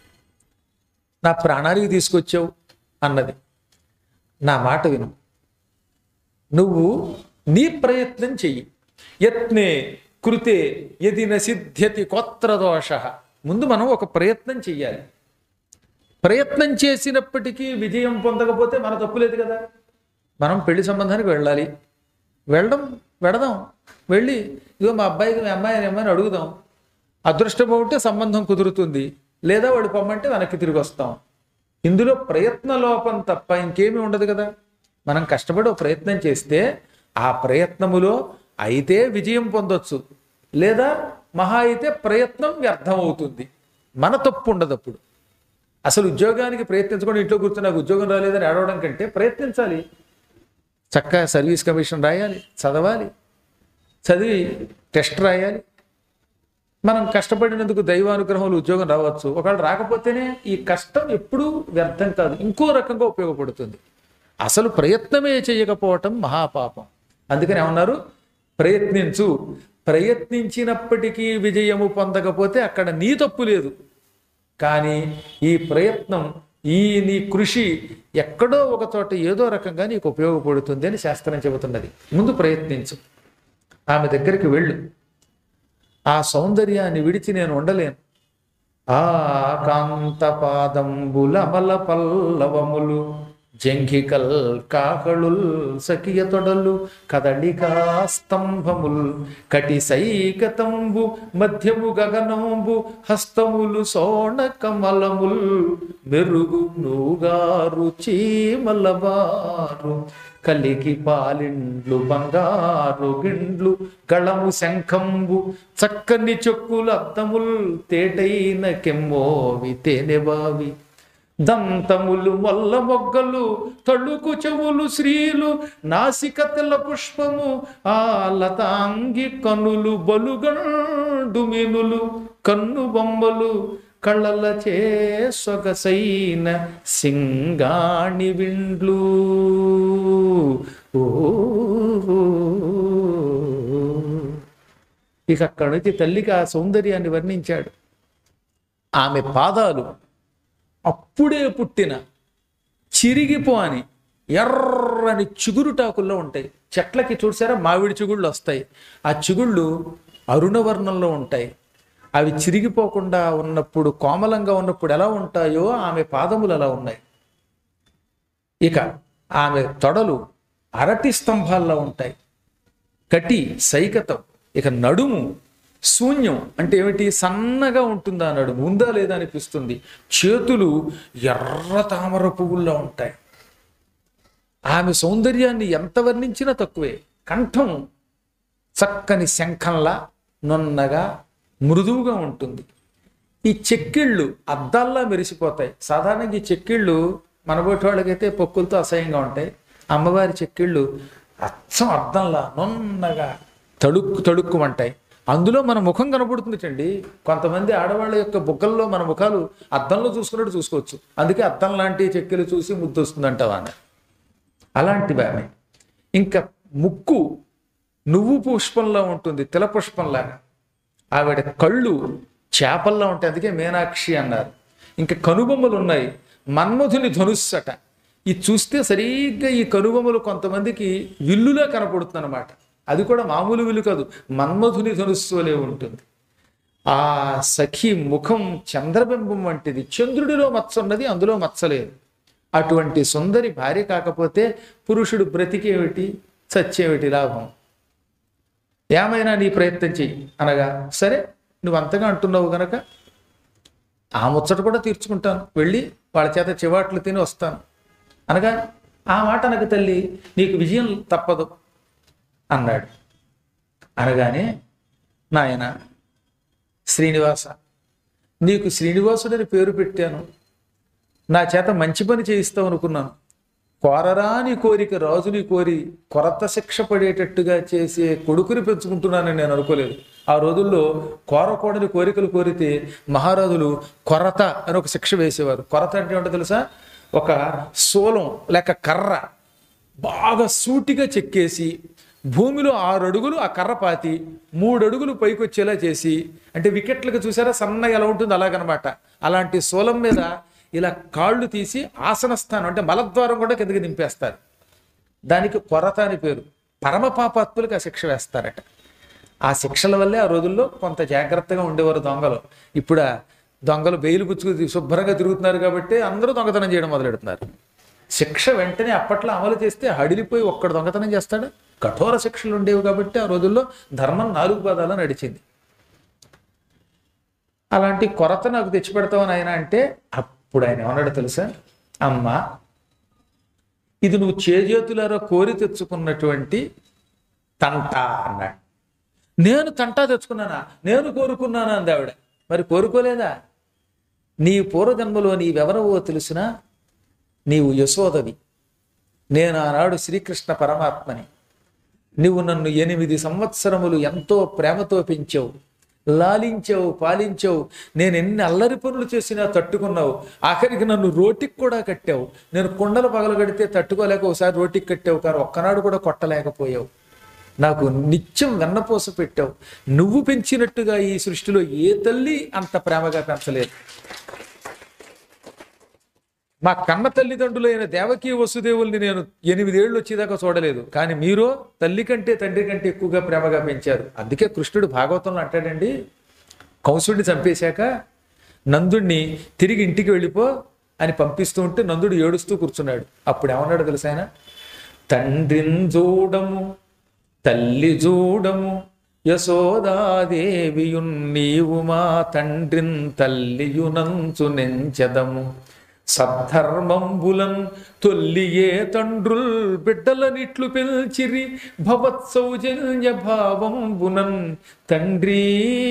నా ప్రాణానికి తీసుకొచ్చావు అన్నది నా మాట విను నువ్వు నీ ప్రయత్నం చెయ్యి యత్నే కృతే యది నసిద్ధ్యతి కోత్ర దోష ముందు మనం ఒక ప్రయత్నం చెయ్యాలి ప్రయత్నం చేసినప్పటికీ విజయం పొందకపోతే మన తప్పు లేదు కదా మనం పెళ్లి సంబంధానికి వెళ్ళాలి వెళ్ళడం వెడదాం వెళ్ళి ఇదిగో మా అబ్బాయికి మీ అమ్మాయి అమ్మాయిని అడుగుదాం అదృష్టం ఉంటే సంబంధం కుదురుతుంది లేదా వాడు పొమ్మంటే వెనక్కి తిరిగి వస్తాం ఇందులో ప్రయత్న లోపం తప్ప ఇంకేమీ ఉండదు కదా మనం కష్టపడి ఒక ప్రయత్నం చేస్తే ఆ ప్రయత్నములో అయితే విజయం పొందొచ్చు లేదా మహా అయితే ప్రయత్నం వ్యర్థం అవుతుంది మన తప్పు ఉండదు అప్పుడు అసలు ఉద్యోగానికి ప్రయత్నించకుండా ఇంట్లో కూర్చొని నాకు ఉద్యోగం రాలేదని ఏడవడం కంటే ప్రయత్నించాలి చక్కగా సర్వీస్ కమిషన్ రాయాలి చదవాలి చదివి టెస్ట్ రాయాలి మనం కష్టపడినందుకు దైవానుగ్రహంలో ఉద్యోగం రావచ్చు ఒకవేళ రాకపోతేనే ఈ కష్టం ఎప్పుడూ వ్యర్థం కాదు ఇంకో రకంగా ఉపయోగపడుతుంది అసలు ప్రయత్నమే చేయకపోవటం మహాపాపం అందుకని ఏమన్నారు ప్రయత్నించు ప్రయత్నించినప్పటికీ విజయము పొందకపోతే అక్కడ నీ తప్పు లేదు కానీ ఈ ప్రయత్నం ఈ నీ కృషి ఎక్కడో ఒక చోట ఏదో రకంగా నీకు ఉపయోగపడుతుంది అని శాస్త్రం చెబుతున్నది ముందు ప్రయత్నించు ఆమె దగ్గరికి వెళ్ళు ఆ సౌందర్యాన్ని విడిచి నేను ఉండలేను ఆ కాంత పాదంబుల అమల పల్లవములు జంఘికల్ కాకళుల్ సఖియ తొడలు కదళికా స్తంభముల్ కటి సైకతంబు మధ్యము గగనంబు హస్తములు సోణ కమలముల్ మెరుగు నూగారు చీమలబారు కలికి పాలిండ్లు బంగారు గిండ్లు గళము శంఖంబు చక్కని చెక్కులు అద్దముల్ తేటైన కెమ్మోవి తేనెబావి దంతములు మొల్ల మొగ్గలు తళుకు చెవులు శ్రీలు నాసిక తెల్ల పుష్పము ఆ లతాంగి కనులు బలుగండు మినులు కన్ను బొమ్మలు కళ్ళలచే సొగసైన సింగాణి విండ్లు ఓ ఇక అక్కడి నుంచి తల్లికి ఆ సౌందర్యాన్ని వర్ణించాడు ఆమె పాదాలు అప్పుడే పుట్టిన చిరిగిపోని ఎర్రని చిగురుటాకుల్లో ఉంటాయి చెట్లకి చూసారా మామిడి చిగుళ్ళు వస్తాయి ఆ చిగుళ్ళు అరుణవర్ణంలో ఉంటాయి అవి చిరిగిపోకుండా ఉన్నప్పుడు కోమలంగా ఉన్నప్పుడు ఎలా ఉంటాయో ఆమె పాదములు అలా ఉన్నాయి ఇక ఆమె తొడలు అరటి స్తంభాల్లో ఉంటాయి కటి సైకతం ఇక నడుము శూన్యం అంటే ఏమిటి సన్నగా ఉంటుంది ఆ నడుము ఉందా లేదా అనిపిస్తుంది చేతులు ఎర్ర తామర పువ్వుల్లో ఉంటాయి ఆమె సౌందర్యాన్ని ఎంత వర్ణించినా తక్కువే కంఠం చక్కని శంఖంలా నున్నగా మృదువుగా ఉంటుంది ఈ చెక్కిళ్ళు అద్దాల్లా మెరిసిపోతాయి సాధారణంగా ఈ చెక్కిళ్ళు మనబోటి వాళ్ళకైతే పొక్కులతో అసహ్యంగా ఉంటాయి అమ్మవారి చెక్కిళ్ళు అచ్చం అద్దంలా నున్నగా తడుక్కు తడుక్కుమంటాయి అందులో మన ముఖం కనబడుతుందిటండి కొంతమంది ఆడవాళ్ళ యొక్క బుగ్గల్లో మన ముఖాలు అద్దంలో చూసుకున్నట్టు చూసుకోవచ్చు అందుకే అద్దం లాంటి చెక్కిలు చూసి ముద్దు వస్తుందంటావా అని అలాంటివి ఆమె ఇంకా ముక్కు నువ్వు పుష్పంలో ఉంటుంది తిల పుష్పంలాగా ఆవిడ కళ్ళు చేపల్లా ఉంటాయి అందుకే మీనాక్షి అన్నారు ఇంకా కనుబొమ్మలు ఉన్నాయి మన్మధుని ధనుస్సు అట ఇది చూస్తే సరిగ్గా ఈ కనుబొమ్మలు కొంతమందికి విల్లులా కనపడుతుంది అనమాట అది కూడా మామూలు విల్లు కాదు మన్మధుని ధనుస్సు వలె ఉంటుంది ఆ సఖి ముఖం చంద్రబింబం వంటిది చంద్రుడిలో మచ్చ ఉన్నది అందులో మచ్చలేదు అటువంటి సుందరి భార్య కాకపోతే పురుషుడు బ్రతికేమిటి చచ్చేమిటి లాభం ఏమైనా నీ ప్రయత్నం చెయ్యి అనగా సరే నువ్వు అంతగా అంటున్నావు గనక ఆ ముచ్చట కూడా తీర్చుకుంటాను వెళ్ళి వాళ్ళ చేత చివాట్లు తిని వస్తాను అనగా ఆ మాట నాకు తల్లి నీకు విజయం తప్పదు అన్నాడు అనగానే నాయన శ్రీనివాస నీకు శ్రీనివాసుడని పేరు పెట్టాను నా చేత మంచి పని చేయిస్తావు అనుకున్నాను కోరరాని కోరిక రాజుని కోరి కొరత శిక్ష పడేటట్టుగా చేసే కొడుకుని పెంచుకుంటున్నానని నేను అనుకోలేదు ఆ రోజుల్లో కోరకూడని కోరికలు కోరితే మహారాజులు కొరత అని ఒక శిక్ష వేసేవారు కొరత అంటే ఏంటో తెలుసా ఒక శూలం లేక కర్ర బాగా సూటిగా చెక్కేసి భూమిలో ఆరు అడుగులు ఆ కర్ర పాతి మూడు అడుగులు పైకి వచ్చేలా చేసి అంటే వికెట్లకు చూసారా సన్నగా ఎలా ఉంటుంది అలాగనమాట అలాంటి శూలం మీద ఇలా కాళ్ళు తీసి ఆసన స్థానం అంటే మలద్వారం కూడా కిందకి దింపేస్తారు దానికి కొరత అని పేరు పరమ పాపాత్ములకు ఆ శిక్ష వేస్తారట ఆ శిక్షల వల్లే ఆ రోజుల్లో కొంత జాగ్రత్తగా ఉండేవారు దొంగలు ఇప్పుడు ఆ దొంగలు బెయిలు పుచ్చుకు శుభ్రంగా తిరుగుతున్నారు కాబట్టి అందరూ దొంగతనం చేయడం మొదలెడుతున్నారు శిక్ష వెంటనే అప్పట్లో అమలు చేస్తే హడిలిపోయి ఒక్కడు దొంగతనం చేస్తాడు కఠోర శిక్షలు ఉండేవి కాబట్టి ఆ రోజుల్లో ధర్మం నాలుగు పదాలు నడిచింది అలాంటి కొరత నాకు తెచ్చిపెడతావని ఆయన అంటే అప్పుడు ఆయన ఏమన్నాడు తెలుసా అమ్మా ఇది నువ్వు చేజేతులారా కోరి తెచ్చుకున్నటువంటి తంట అన్నాడు నేను తంటా తెచ్చుకున్నానా నేను కోరుకున్నానా అంది ఆవిడ మరి కోరుకోలేదా నీ పూర్వజన్మలో నీవెవరవో తెలుసునా నీవు యశోదవి నేను ఆనాడు శ్రీకృష్ణ పరమాత్మని నువ్వు నన్ను ఎనిమిది సంవత్సరములు ఎంతో ప్రేమతో పెంచావు లాలించావు పాలించావు నేను ఎన్ని అల్లరి పనులు చేసినా తట్టుకున్నావు ఆఖరికి నన్ను రోటికి కూడా కట్టావు నేను కుండలు పగలగడితే తట్టుకోలేక ఒకసారి రోటికి కట్టావు కానీ ఒక్కనాడు కూడా కొట్టలేకపోయావు నాకు నిత్యం వెన్నపూస పెట్టావు నువ్వు పెంచినట్టుగా ఈ సృష్టిలో ఏ తల్లి అంత ప్రేమగా పెంచలేదు మా కన్న తల్లిదండ్రులైన దేవకీ వసుదేవుల్ని నేను ఎనిమిదేళ్ళు వచ్చేదాకా చూడలేదు కానీ మీరు తల్లి కంటే తండ్రి కంటే ఎక్కువగా ప్రేమగా పెంచారు అందుకే కృష్ణుడు భాగవతంలో అంటాడండి కంసుడిని చంపేశాక నందుణ్ణి తిరిగి ఇంటికి వెళ్ళిపో అని పంపిస్తూ ఉంటే నందుడు ఏడుస్తూ కూర్చున్నాడు అప్పుడు ఏమన్నాడు తెలుసా ఆయన తండ్రిని చూడము తల్లి చూడము యశోదాదేవియున్ నీవు మా తండ్రిన్ తల్లియునంచు నెంచెదము సద్ధర్మంబులన్ తొల్లియే తండ్రుల్ బిడ్డలనిట్లు పిల్చిరి భవత్ సౌజన్య భావంబునన్ తండ్రి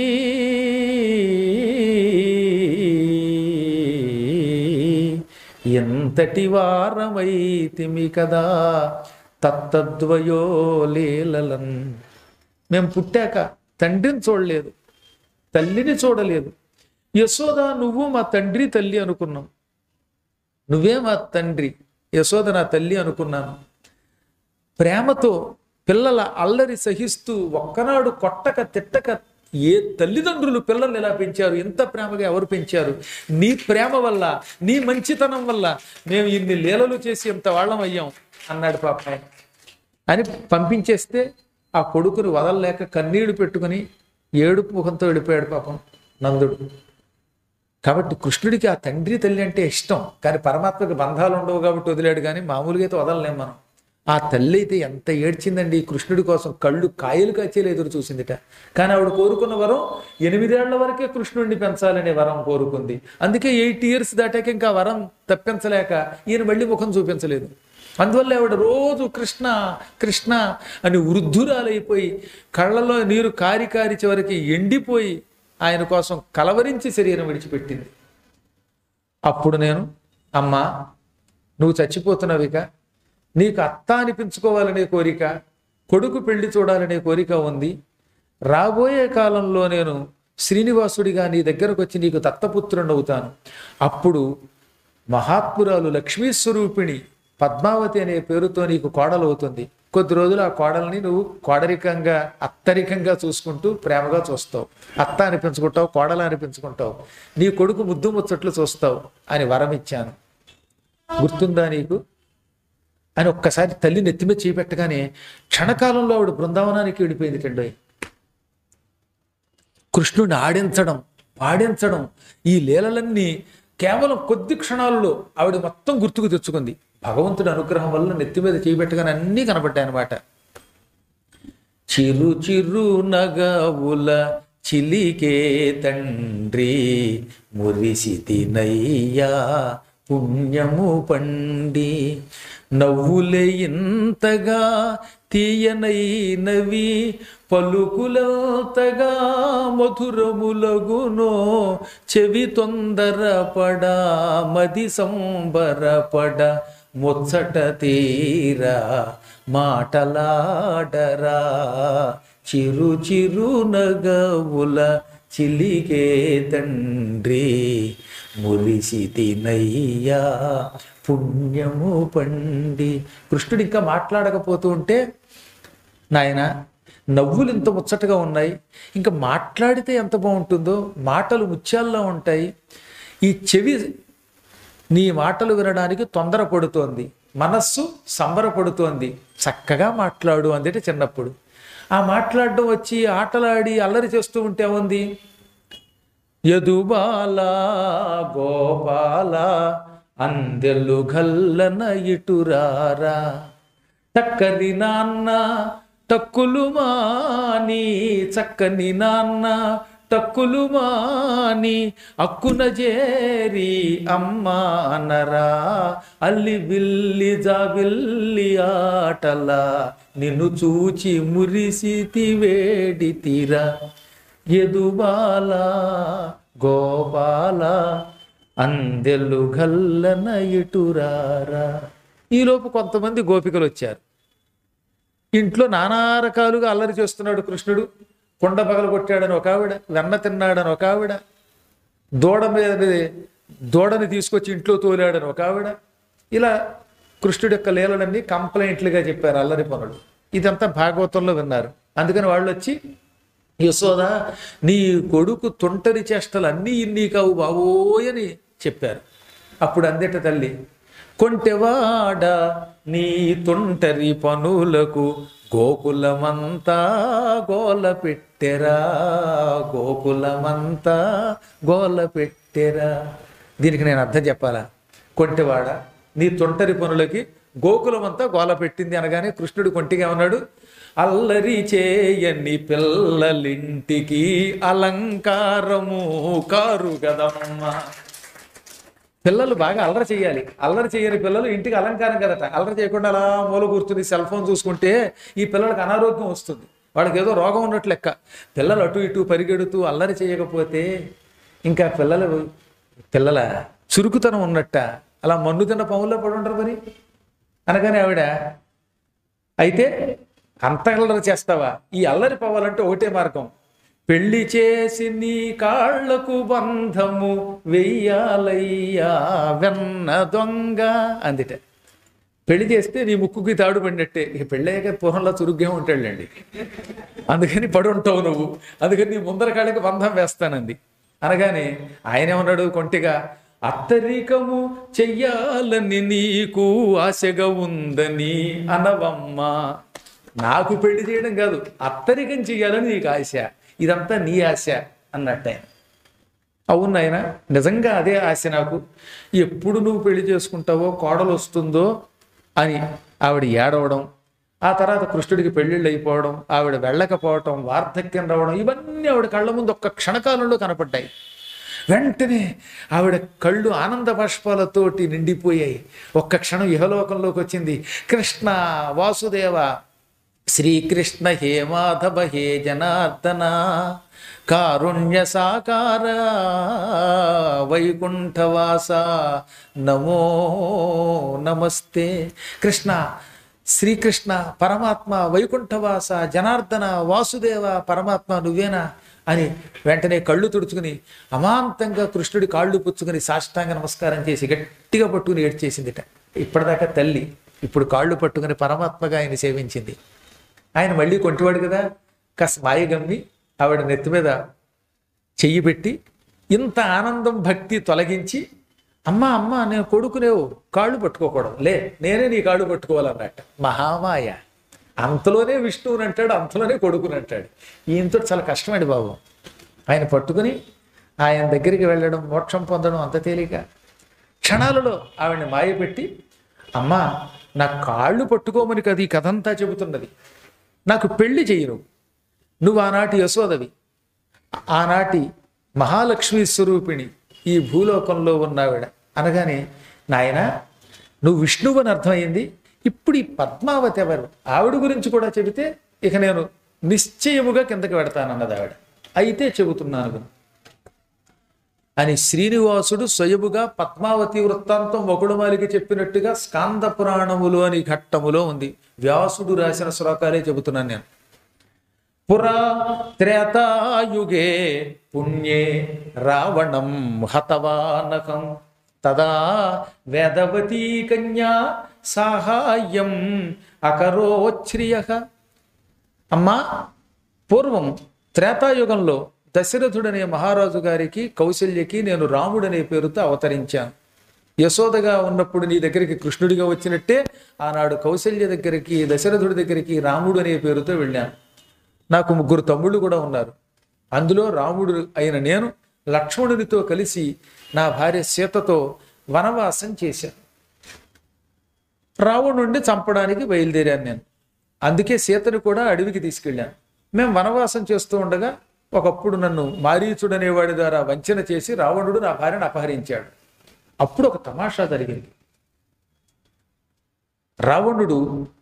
ఎంతటి వారమైతిమి కదా తత్తద్వయో లీలలన్ మేము పుట్టాక తండ్రిని చూడలేదు తల్లిని చూడలేదు యశోద నువ్వు మా తండ్రి తల్లి అనుకున్నాం నువ్వే మా తండ్రి యశోద నా తల్లి అనుకున్నాను ప్రేమతో పిల్లల అల్లరి సహిస్తూ ఒక్కనాడు కొట్టక తిట్టక ఏ తల్లిదండ్రులు పిల్లల్ని ఎలా పెంచారు ఇంత ప్రేమగా ఎవరు పెంచారు నీ ప్రేమ వల్ల నీ మంచితనం వల్ల మేము ఇన్ని లీలలు చేసి ఇంత వాళ్ళం అయ్యాం అన్నాడు పాప ఆయన. అని పంపించేస్తే ఆ కొడుకుని వదలలేక కన్నీళ్లు పెట్టుకుని ఏడుపు ముఖంతో వెళ్ళిపోయాడు పాపం నందుడు కాబట్టి కృష్ణుడికి ఆ తండ్రి తల్లి అంటే ఇష్టం కానీ పరమాత్మకి బంధాలు ఉండవు కాబట్టి వదిలాడు కానీ మామూలుగా అయితే వదలలేం మనం ఆ తల్లి అయితే ఎంత ఏడ్చిందండి కృష్ణుడి కోసం కళ్ళు కాయలు కాచేలు ఎదురు చూసిందిట కానీ ఆవిడ కోరుకున్న వరం ఎనిమిదేళ్ల వరకే కృష్ణుడిని పెంచాలనే వరం కోరుకుంది అందుకే ఎయిట్ ఇయర్స్ దాటాక ఇంకా వరం తప్పించలేక ఈయన మళ్ళీ ముఖం చూపించలేదు అందువల్ల ఆవిడ రోజు కృష్ణ కృష్ణ అని వృద్ధురాలైపోయి కళ్ళలో నీరు కారి కారి చివరికి ఎండిపోయి ఆయన కోసం కలవరించి శరీరం విడిచిపెట్టింది అప్పుడు నేను అమ్మా నువ్వు చచ్చిపోతున్నావిక నీకు అత్త అనిపించుకోవాలనే కోరిక కొడుకు పెళ్లి చూడాలనే కోరిక ఉంది రాబోయే కాలంలో నేను శ్రీనివాసుడిగా నీ దగ్గరకు వచ్చి నీకు దత్తపుత్రుని అవుతాను అప్పుడు మహాత్మురాలు లక్ష్మీ స్వరూపిణి పద్మావతి అనే పేరుతో నీకు కోడలు అవుతుంది కొద్ది రోజులు ఆ కోడల్ని నువ్వు కోడరికంగా అత్తరికంగా చూసుకుంటూ ప్రేమగా చూస్తావు అత్త అనిపించుకుంటావు కోడలు అనిపించుకుంటావు నీ కొడుకు ముద్దు ముచ్చట్లు చూస్తావు అని వరం ఇచ్చాను గుర్తుందా నీకు అని ఒక్కసారి తల్లి నెత్తిమీద చేపెట్టగానే క్షణకాలంలో ఆవిడ బృందావనానికి వెళ్ళిపోయింది టండోయ్ కృష్ణుడిని ఆడించడం పాడించడం ఈ లీలలన్నీ కేవలం కొద్ది క్షణాలలో ఆవిడ మొత్తం గుర్తుకు తెచ్చుకుంది భగవంతుడి అనుగ్రహం వల్ల నెత్తి మీద చేయబెట్టగానే అన్నీ కనబడ్డాయి అనమాట చిరు చిరు నగవుల చిలికే తండ్రి మురిసితి నయ్యా పుణ్యము పండి నవ్వులే ఇంతగా తీయనైనవి పలుకులంతగా మధురములగునో చెవి తొందరపడ మది సంబరపడ ముచ్చట తీరా మాటలాడరా చిరు చిరు నగవుల చిలికే తండ్రి మురిసితి నయ్యా పుణ్యము పండి కృష్ణుడు ఇంకా మాట్లాడకపోతూ ఉంటే నాయన నవ్వులు ఇంత ముచ్చటగా ఉన్నాయి ఇంకా మాట్లాడితే ఎంత బాగుంటుందో మాటలు ముత్యాల్లో ఉంటాయి ఈ చెవి నీ మాటలు వినడానికి తొందరపడుతోంది మనస్సు సంబరపడుతోంది చక్కగా మాట్లాడు అందటే చిన్నప్పుడు ఆ మాట్లాడడం వచ్చి ఆటలాడి అల్లరి చేస్తూ ఉంటే ఉంది యదుబాల గోపాల అందెలు గల్లన ఇటురారా చక్కని నాన్న టక్కులు మాని చక్కని నాన్న టక్కులు మాని అక్కున చేరి అమ్మానరా అల్లి బిల్లి జాబిల్లి ఆటల నిన్ను చూచి మురిసితి వేడి తీరా ఎదుబాల గోపాల అందెలు గల్లన ఇటురారా ఈలోపు కొంతమంది గోపికలు వచ్చారు ఇంట్లో నానా రకాలుగా అల్లరి చేస్తున్నాడు కృష్ణుడు కుండ పగల కొట్టాడని ఒక ఆవిడ వెన్న తిన్నాడని ఒక ఆవిడ దూడ మీద దూడని తీసుకొచ్చి ఇంట్లో తోలాడని ఒక ఆవిడ ఇలా కృష్ణుడి యొక్క లీలలన్నీ కంప్లైంట్లుగా చెప్పారు అల్లరి పనులు ఇదంతా భాగవతంలో విన్నారు అందుకని వాళ్ళు వచ్చి యశోద నీ కొడుకు తొంటరి చేష్టలు అన్నీ ఇన్ని కావు బావోయ్ అని చెప్పారు అప్పుడు అందెట తల్లి కొంటెవాడ నీ తొంటరి పనులకు గోకులమంతా గోల పెట్టెరా గోకులమంతా గోల పెట్టెరా దీనికి నేను అర్థం చెప్పాలా కొంటెవాడ నీ తొంటరి పనులకి గోకులమంతా గోల పెట్టింది అనగానే కృష్ణుడు కొంటిగా ఉన్నాడు అల్లరి చేయని పిల్లలింటికి అలంకారము కారు గదమ్మ పిల్లలు బాగా అల్లరి చేయాలి అల్లరి చేయని పిల్లలు ఇంటికి అలంకారం కదట అల్లరి చేయకుండా అలా మూల కూర్చుని సెల్ ఫోన్ చూసుకుంటే ఈ పిల్లలకు అనారోగ్యం వస్తుంది వాళ్ళకి ఏదో రోగం ఉన్నట్లు లెక్క పిల్లలు అటు ఇటు పరిగెడుతూ అల్లరి చేయకపోతే ఇంకా పిల్లలు పిల్లల చురుకుతనం ఉన్నట్ట అలా మన్ను తిన్న పనుల్లో పడి ఉంటారు మరి అనగానే ఆవిడ అయితే అంత అల్లరి చేస్తావా ఈ అల్లరి పోవాలంటే ఒకటే మార్గం పెళ్లి చేసి నీ కాళ్లకు బంధము వెయ్యాలయ్యా వెన్న దొంగ అందిట పెళ్లి చేస్తే నీ ముక్కుకి తాడు పడినట్టే ఇక పెళ్ళయ్యాక పూర్వంలో చురుగ్గా ఉంటాడులేండి అందుకని పడి ఉంటావు నువ్వు అందుకని నీ ముందర కాళ్ళకి బంధం వేస్తానంది అనగానే ఆయన ఏమన్నాడు కొంటిగా అత్తరికము చెయ్యాలని నీకు ఆశగా ఉందని అనవమ్మ నాకు పెళ్లి చేయడం కాదు అత్తరికం చెయ్యాలని నీకు ఆశ ఇదంతా నీ ఆశ అన్నట్టు ఆయన అవును నాయన నిజంగా అదే ఆశ నాకు ఎప్పుడు నువ్వు పెళ్లి చేసుకుంటావో కోడలు వస్తుందో అని ఆవిడ ఏడవడం ఆ తర్వాత కృష్ణుడికి పెళ్లిళ్ళు అయిపోవడం ఆవిడ వెళ్ళకపోవడం వార్ధక్యం రావడం ఇవన్నీ ఆవిడ కళ్ళ ముందు ఒక్క క్షణకాలంలో కనపడ్డాయి వెంటనే ఆవిడ కళ్ళు ఆనంద బాష్పాలతోటి నిండిపోయాయి ఒక్క క్షణం ఇహలోకంలోకి వచ్చింది కృష్ణ వాసుదేవ శ్రీకృష్ణ హే మాధవ హే జనార్దన కారుణ్య సాకార వైకుంఠవాస నమో నమస్తే కృష్ణ శ్రీకృష్ణ పరమాత్మ వైకుంఠవాస జనార్దన వాసుదేవ పరమాత్మ నువ్వేనా అని వెంటనే కళ్ళు తుడుచుకుని అమాంతంగా కృష్ణుడి కాళ్ళు పుచ్చుకుని సాష్టాంగ నమస్కారం చేసి గట్టిగా పట్టుకుని ఏడ్చేసిందిట ఇప్పటిదాకా తల్లి ఇప్పుడు కాళ్ళు పట్టుకుని పరమాత్మగా ఆయన సేవించింది ఆయన మళ్ళీ కొంటివాడు కదా కాస్త మాయగమ్మి ఆవిడ నెత్తి మీద చెయ్యి పెట్టి ఇంత ఆనందం భక్తి తొలగించి అమ్మా అమ్మ నేను కొడుకునేవు కాళ్ళు పట్టుకోకూడదు లే నేనే నీ కాళ్ళు పట్టుకోవాలన్నట్ట మహామాయ అంతలోనే విష్ణువుని అంటాడు అంతలోనే కొడుకుని అంటాడు ఈయనతో చాలా కష్టమండి బాబు ఆయన పట్టుకుని ఆయన దగ్గరికి వెళ్ళడం మోక్షం పొందడం అంత తేలిక క్షణాలలో ఆవిడని మాయ పెట్టి అమ్మా నా కాళ్ళు పట్టుకోమని కదా ఈ కథంతా చెబుతున్నది నాకు పెళ్లి చెయ్యి నువ్వు నువ్వు ఆనాటి యశోదవి ఆనాటి మహాలక్ష్మి స్వరూపిణి ఈ భూలోకంలో ఉన్నావిడ అనగానే నాయన నువ్వు విష్ణువు అని అర్థమైంది ఇప్పుడు ఈ పద్మావతి ఎవరు ఆవిడ గురించి కూడా చెబితే ఇక నేను నిశ్చయముగా కిందకి పెడతానన్నది ఆవిడ అయితే చెబుతున్నాను విను. అని శ్రీనివాసుడు స్వయముగా పద్మావతి వృత్తాంతం ఒకడుమాలికి చెప్పినట్టుగా స్కాంద పురాణములు అని ఘట్టములో ఉంది వ్యాసుడు రాసిన శ్లోకాలే చెబుతున్నాను నేను పురా త్రేతాయుగే పుణ్యే రావణం హతవానకం తదా వేదవతీ కన్యా సాహాయం అకరోచ్రియ అమ్మా పూర్వం త్రేతాయుగంలో దశరథుడనే మహారాజు గారికి కౌశల్యకి నేను రాముడనే పేరుతో అవతరించాను యశోదగా ఉన్నప్పుడు నీ దగ్గరికి కృష్ణుడిగా వచ్చినట్టే ఆనాడు కౌశల్య దగ్గరికి దశరథుడి దగ్గరికి రాముడు అనే పేరుతో వెళ్ళాను నాకు ముగ్గురు తమ్ముళ్ళు కూడా ఉన్నారు అందులో రాముడు అయిన నేను లక్ష్మణుడితో కలిసి నా భార్య సీతతో వనవాసం చేశాను రావణుణ్ణి చంపడానికి బయలుదేరాను నేను అందుకే సీతను కూడా అడవికి తీసుకెళ్ళాను మేము వనవాసం చేస్తూ ఉండగా ఒకప్పుడు నన్ను మారీచుడు అనేవాడి ద్వారా వంచన చేసి రావణుడు నా భార్యను అపహరించాడు అప్పుడు ఒక తమాషా జరిగింది రావణుడు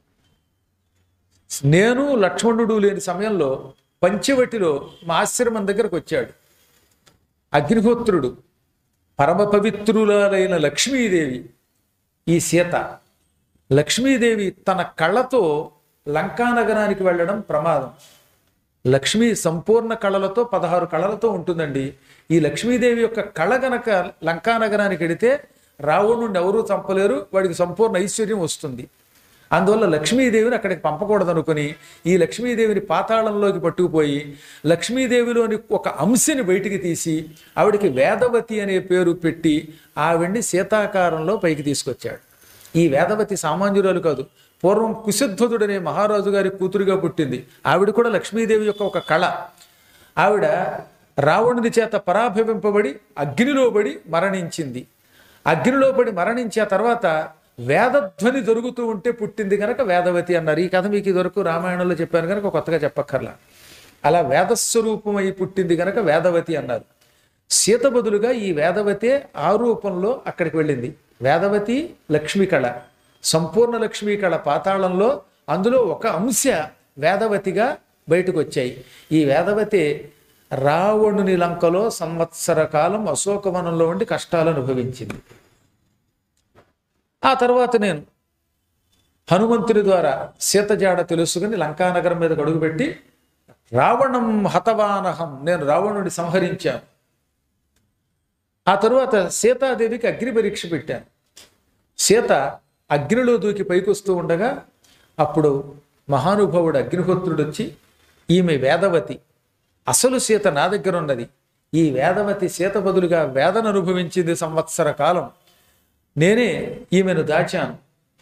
నేను లక్ష్మణుడు లేని సమయంలో పంచవటిలో మా ఆశ్రమం దగ్గరకు వచ్చాడు అగ్నిహోత్రుడు పరమ పవిత్రులైన లక్ష్మీదేవి ఈ సీత లక్ష్మీదేవి తన కళ్ళతో లంకానగరానికి వెళ్ళడం ప్రమాదం లక్ష్మీ సంపూర్ణ కళలతో పదహారు కళలతో ఉంటుందండి ఈ లక్ష్మీదేవి యొక్క కళ గనక లంకానగరానికి వెడితే రావణుడిని ఎవరూ చంపలేరు వాడికి సంపూర్ణ ఐశ్వర్యం వస్తుంది అందువల్ల లక్ష్మీదేవిని అక్కడికి పంపకూడదు అనుకుని ఈ లక్ష్మీదేవిని పాతాళంలోకి పట్టుకుపోయి లక్ష్మీదేవిలోని ఒక అంశని బయటికి తీసి ఆవిడికి వేదవతి అనే పేరు పెట్టి ఆవిడ్ని శీతాకారంలో పైకి తీసుకొచ్చాడు ఈ వేదవతి సామాన్యురాలు కాదు పూర్వం కుశధ్వజుడనే మహారాజు గారి కూతురుగా పుట్టింది ఆవిడ కూడా లక్ష్మీదేవి యొక్క ఒక కళ ఆవిడ రావణుని చేత పరాభవింపబడి అగ్నిలో పడి మరణించింది అగ్నిలో పడి మరణించిన తర్వాత వేదధ్వని జరుగుతూ ఉంటే పుట్టింది కనుక వేదవతి అన్నారు ఈ కథ మీకు ఇదివరకు రామాయణంలో చెప్పాను కనుక కొత్తగా చెప్పక్కర్లా అలా వేదస్వరూపమై పుట్టింది కనుక వేదవతి అన్నారు సీత బదులుగా ఈ వేదవతే ఆ రూపంలో అక్కడికి వెళ్ళింది వేదవతి లక్ష్మీ కళ సంపూర్ణ లక్ష్మీ కళ పాతాళంలో అందులో ఒక అంశ వేదవతిగా బయటకు వచ్చాయి ఈ వేదవతి రావణుని లంకలో సంవత్సర కాలం అశోకవనంలో ఉండి కష్టాలు అనుభవించింది ఆ తర్వాత నేను హనుమంతుని ద్వారా సీత జాడ తెలుసుకుని లంకానగరం మీద అడుగుపెట్టి రావణం హతవానహం నేను రావణుడి సంహరించాను ఆ తరువాత సీతాదేవికి అగ్ని పరీక్ష పెట్టాను సీత అగ్నిలో దూకి పైకొస్తూ ఉండగా అప్పుడు మహానుభావుడు అగ్నిహోత్రుడు వచ్చి ఈమె వేదవతి అసలు సీత నా దగ్గర ఉన్నది ఈ వేదవతి సీత బదులుగా వేదన అనుభవించింది సంవత్సర కాలం నేనే ఈమెను దాచాను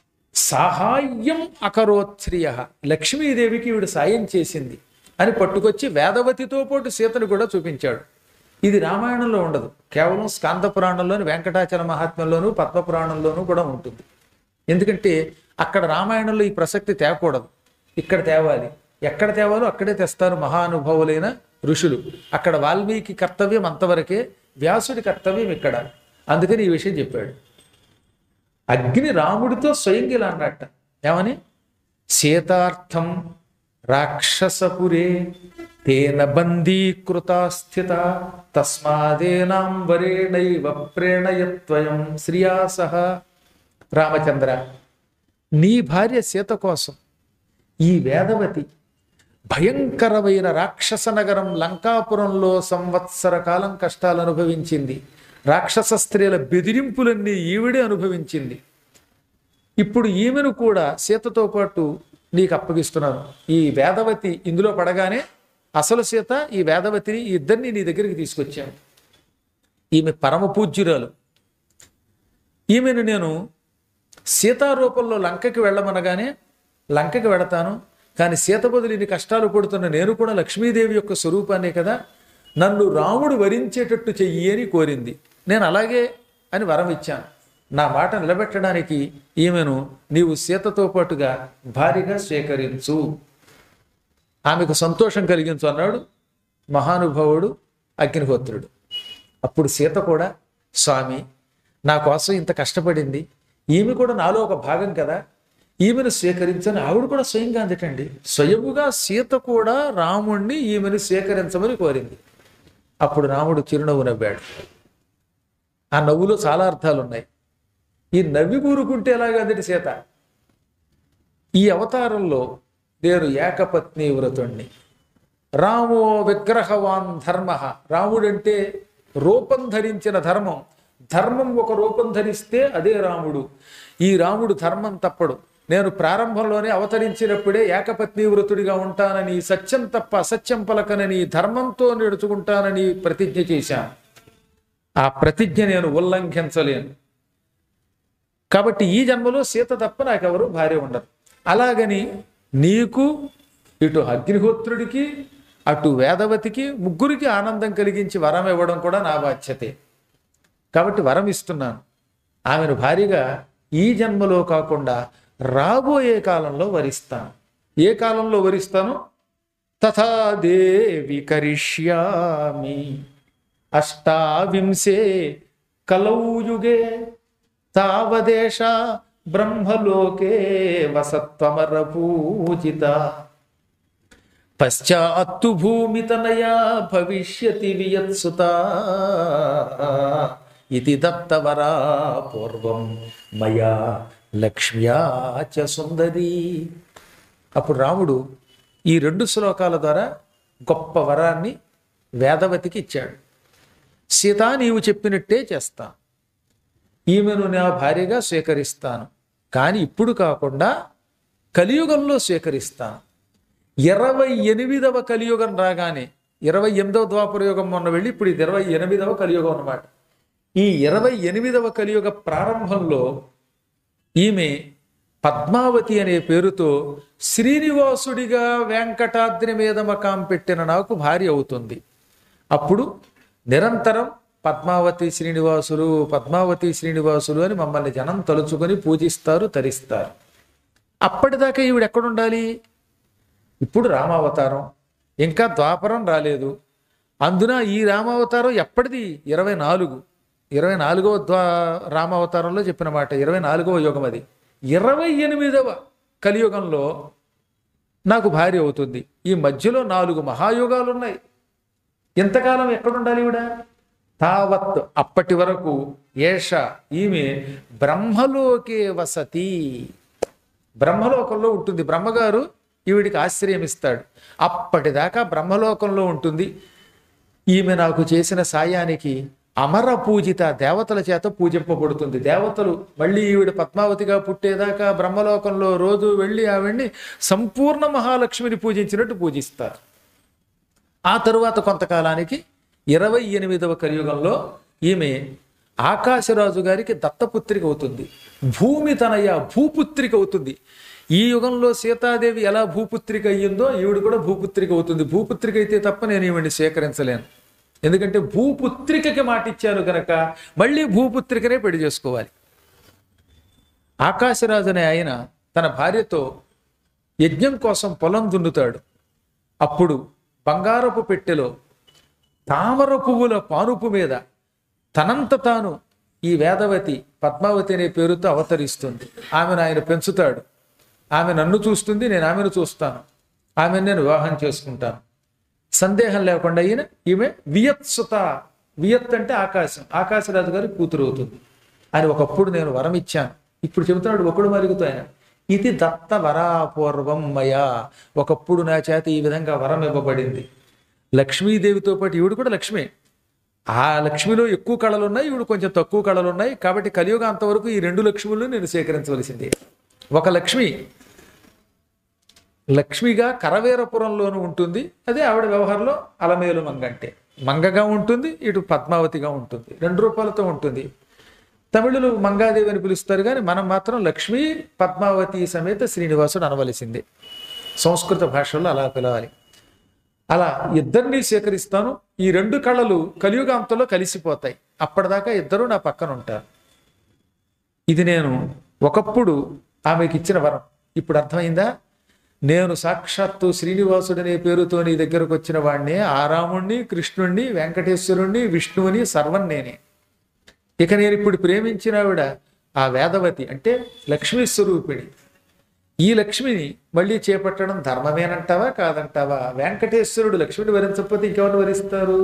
సహాయం అకరోత్శ్రియ లక్ష్మీదేవికి ఈవిడ సాయం చేసింది అని పట్టుకొచ్చి వేదవతితో పాటు సీతను కూడా చూపించాడు ఇది రామాయణంలో ఉండదు కేవలం స్కాంద పురాణంలోని వెంకటాచల మహాత్మ్యంలోను పద్మపురాణంలోనూ కూడా ఉంటుంది ఎందుకంటే అక్కడ రామాయణంలో ఈ ప్రసక్తి తేకూడదు ఇక్కడ తేవాలి ఎక్కడ తేవాలో అక్కడే తెస్తారు మహానుభావులైన ఋషులు అక్కడ వాల్మీకి కర్తవ్యం అంతవరకే వ్యాసుడి కర్తవ్యం ఇక్కడ అందుకని ఈ విషయం చెప్పాడు అగ్ని రాముడితో స్వయంగా ఇలా అన్నట్ట ఏమని సీతార్థం రాక్షసపురే తేన బందీకృత స్థిత తస్మాదేనాం వరేణైవ ప్రేణయత్వయం శ్రియా సహ రామచంద్ర నీ భార్య సీత కోసం ఈ వేదవతి భయంకరమైన రాక్షస నగరం లంకాపురంలో సంవత్సర కాలం కష్టాలు అనుభవించింది రాక్షస స్త్రీల బెదిరింపులన్నీ ఈవిడే అనుభవించింది ఇప్పుడు ఈమెను కూడా సీతతో పాటు నీకు అప్పగిస్తున్నాను ఈ వేదవతి ఇందులో పడగానే అసలు సీత ఈ వేదవతిని ఈ ఇద్దరిని నీ దగ్గరికి తీసుకొచ్చాను ఈమె పరమ పూజ్యురాలు ఈమెను నేను సీతారూపంలో లంకకి వెళ్ళమనగానే లంకకి వెడతాను కానీ సీత బదులు ఇన్ని కష్టాలు పడుతున్న నేను కూడా లక్ష్మీదేవి యొక్క స్వరూపాన్నే కదా నన్ను రాముడు వరించేటట్టు చెయ్యి అని కోరింది నేను అలాగే అని వరం ఇచ్చాను నా మాట నిలబెట్టడానికి ఈమెను నీవు సీతతో పాటుగా భారీగా స్వీకరించు ఆమెకు సంతోషం కలిగించు అన్నాడు మహానుభావుడు అగ్నిహోత్రుడు అప్పుడు సీత కూడా స్వామి నా కోసం ఇంత కష్టపడింది ఈమె కూడా నాలో ఒక భాగం కదా ఈమెను స్వీకరించని ఆవిడ కూడా స్వయంగా అందటండి స్వయముగా సీత కూడా రాముణ్ణి ఈమెను స్వీకరించమని కోరింది అప్పుడు రాముడు చిరునవ్వు నవ్వాడు ఆ నవ్వులో చాలా అర్థాలు ఉన్నాయి ఈ నవ్వి ఊరుకుంటే ఎలాగా అందటి సీత ఈ అవతారంలో నేను ఏకపత్ని వ్రతుణ్ణి రామో విగ్రహవాన్ ధర్మ రాముడంటే రూపం ధరించిన ధర్మం ధర్మం ఒక రూపం ధరిస్తే అదే రాముడు ఈ రాముడు ధర్మం తప్పడు నేను ప్రారంభంలోనే అవతరించినప్పుడే ఏకపత్ని వృతుడిగా ఉంటానని సత్యం తప్ప అసత్యం పలకనని ధర్మంతో నడుచుకుంటానని ప్రతిజ్ఞ చేశాను ఆ ప్రతిజ్ఞ నేను ఉల్లంఘించలేను కాబట్టి ఈ జన్మలో సీత తప్ప నాకెవరు భార్య ఉండరు అలాగని నీకు ఇటు అగ్నిహోత్రుడికి అటు వేదవతికి ముగ్గురికి ఆనందం కలిగించి వరం ఇవ్వడం కూడా నా బాధ్యతే కాబట్టి వరం ఇస్తున్నాను ఆమెను భారీగా ఈ జన్మలో కాకుండా రాబోయే కాలంలో వరిస్తాను ఏ కాలంలో వరిస్తాను తథా దేవి కరిష్యామి అష్టావింశే కలౌయుగే తావదేశ బ్రహ్మలోకే వసత్వమర పూజిత పశ్చాత్తు భూమితనయా భవిష్యతి వియత్సుత ఇది దత్తవరా పూర్వం మయా లక్ష్మ్యా చ సుందరి అప్పుడు రాముడు ఈ రెండు శ్లోకాల ద్వారా గొప్ప వరాన్ని వేదవతికి ఇచ్చాడు సీత నీవు చెప్పినట్టే చేస్తా ఈమెను నా భార్యగా స్వీకరిస్తాను కానీ ఇప్పుడు కాకుండా కలియుగంలో స్వీకరిస్తాను ఇరవై ఎనిమిదవ కలియుగం రాగానే ఇరవై ఎనిమిదవ ద్వాపర యుగం మొన్న వెళ్ళి ఇప్పుడు ఇది ఇరవై ఎనిమిదవ కలియుగం అన్నమాట ఈ ఇరవై ఎనిమిదవ కలియుగ ప్రారంభంలో ఈమె పద్మావతి అనే పేరుతో శ్రీనివాసుడిగా వెంకటాద్రి మీద మకాం పెట్టిన నాకు భార్య అవుతుంది అప్పుడు నిరంతరం పద్మావతి శ్రీనివాసులు పద్మావతి శ్రీనివాసులు అని మమ్మల్ని జనం తలుచుకొని పూజిస్తారు తరిస్తారు అప్పటిదాకా ఈవిడ ఎక్కడుండాలి ఇప్పుడు రామావతారం ఇంకా ద్వాపరం రాలేదు అందున ఈ రామావతారం ఎప్పటిది ఇరవై నాలుగు ఇరవై నాలుగవ ద్వా రామావతారంలో చెప్పిన మాట ఇరవై నాలుగవ యుగం అది ఇరవై ఎనిమిదవ కలియుగంలో నాకు భార్య అవుతుంది ఈ మధ్యలో నాలుగు మహాయుగాలు ఉన్నాయి ఎంతకాలం ఎక్కడుండాలి ఈవిడ తావత్ అప్పటి వరకు ఏష ఈమె బ్రహ్మలోకే వసతి బ్రహ్మలోకంలో ఉంటుంది బ్రహ్మగారు ఈవిడికి ఆశ్రయం ఇస్తాడు అప్పటిదాకా బ్రహ్మలోకంలో ఉంటుంది ఈమె నాకు చేసిన సాయానికి అమర పూజిత దేవతల చేత పూజింపబడుతుంది దేవతలు మళ్ళీ ఈవిడ పద్మావతిగా పుట్టేదాకా బ్రహ్మలోకంలో రోజు వెళ్ళి ఆవిడ్ని సంపూర్ణ మహాలక్ష్మిని పూజించినట్టు పూజిస్తారు ఆ తరువాత కొంతకాలానికి ఇరవై ఎనిమిదవ కలియుగంలో ఈమె ఆకాశరాజు గారికి దత్తపుత్రిక అవుతుంది భూమి తనయ భూపుత్రిక అవుతుంది ఈ యుగంలో సీతాదేవి ఎలా భూపుత్రిక అయ్యిందో ఈవిడ కూడా భూపుత్రిక అవుతుంది భూపుత్రిక అయితే తప్ప నేను ఈవిడిని స్వీకరించలేను ఎందుకంటే భూపుత్రికకి మాట ఇచ్చాను కనుక మళ్ళీ భూపుత్రికనే పెళ్లి చేసుకోవాలి ఆకాశరాజు అనే ఆయన తన భార్యతో యజ్ఞం కోసం పొలం దున్నుతాడు అప్పుడు బంగారపు పెట్టెలో తామర పువ్వుల పానుపు మీద తనంత తాను ఈ వేదవతి పద్మావతి అనే పేరుతో అవతరిస్తుంది ఆమెను ఆయన పెంచుతాడు ఆమె నన్ను చూస్తుంది నేను ఆమెను చూస్తాను ఆమెను నేను వివాహం చేసుకుంటాను సందేహం లేకుండా ఈయన ఈమె వియత్సుత వియత్ అంటే ఆకాశం ఆకాశరాజు గారి కూతురు అవుతుంది అని ఒకప్పుడు నేను వరం ఇచ్చాను ఇప్పుడు చెబుతున్నాడు ఒకడు మరుగుతూ ఆయన ఇది దత్త వరాపూర్వం మయా ఒకప్పుడు నా చేత ఈ విధంగా వరం ఇవ్వబడింది లక్ష్మీదేవితో పాటు ఈవిడ కూడా లక్ష్మే ఆ లక్ష్మిలో ఎక్కువ కళలు ఉన్నాయి ఈవిడ కొంచెం తక్కువ కళలు ఉన్నాయి కాబట్టి కలియుగ అంతవరకు ఈ రెండు లక్ష్ములను నేను సేకరించవలసిందే ఒక లక్ష్మి లక్ష్మిగా కరవేరపురంలోనూ ఉంటుంది అదే ఆవిడ వ్యవహారంలో అలమేలు మంగ అంటే మంగగా ఉంటుంది ఇటు పద్మావతిగా ఉంటుంది రెండు రూపాయలతో ఉంటుంది తమిళులు మంగాదేవి అని పిలుస్తారు కానీ మనం మాత్రం లక్ష్మీ పద్మావతి సమేత శ్రీనివాసుడు అనవలసిందే సంస్కృత భాషల్లో అలా పిలవాలి అలా ఇద్దరిని సేకరిస్తాను ఈ రెండు కళలు కలియుగాంతంలో కలిసిపోతాయి అప్పటిదాకా ఇద్దరు నా పక్కన ఉంటారు ఇది నేను ఒకప్పుడు ఆమెకి ఇచ్చిన వరం ఇప్పుడు అర్థమైందా నేను సాక్షాత్తు శ్రీనివాసుడనే పేరుతో నీ దగ్గరకు వచ్చిన వాడిని ఆ రాముణ్ణి కృష్ణుణ్ణి వెంకటేశ్వరుణ్ణి విష్ణువుని సర్వం నేనే ఇక నేను ఇప్పుడు ప్రేమించిన ఆవిడ ఆ వేదవతి అంటే లక్ష్మీ స్వరూపిణి ఈ లక్ష్మిని మళ్ళీ చేపట్టడం ధర్మమేనంటావా కాదంటావా వెంకటేశ్వరుడు లక్ష్మిని వరించకపోతే ఇంకెవరిని వరిస్తారు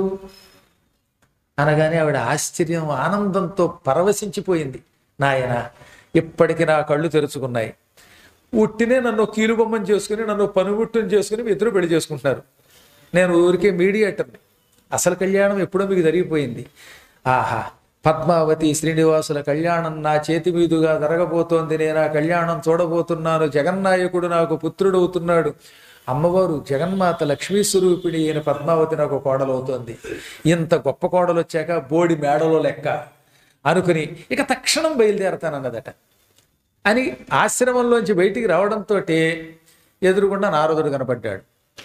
అనగానే ఆవిడ ఆశ్చర్యం ఆనందంతో పరవశించిపోయింది నాయన ఇప్పటికి నా కళ్ళు తెరుచుకున్నాయి ఉట్టినే నన్ను కీలుబొమ్మని చేసుకుని నన్ను పనిముట్టుని చేసుకుని మీ ఇద్దరు పెళ్లి చేసుకుంటున్నారు నేను ఊరికే మీడియేటర్ని అసలు కళ్యాణం ఎప్పుడో మీకు జరిగిపోయింది ఆహా పద్మావతి శ్రీనివాసుల కళ్యాణం నా చేతి మీదుగా జరగబోతోంది నేను ఆ కళ్యాణం చూడబోతున్నాను జగన్నాయకుడు నాకు పుత్రుడవుతున్నాడు అమ్మవారు జగన్మాత లక్ష్మీ స్వరూపిణి అయిన పద్మావతి నాకు కోడలవుతోంది ఇంత గొప్ప కోడలు వచ్చాక బోడి మేడలో లెక్క అనుకుని ఇక తక్షణం బయలుదేరతానన్నదట అని ఆశ్రమంలోంచి బయటికి రావడంతో ఎదురుగుండా నారదుడు కనపడ్డాడు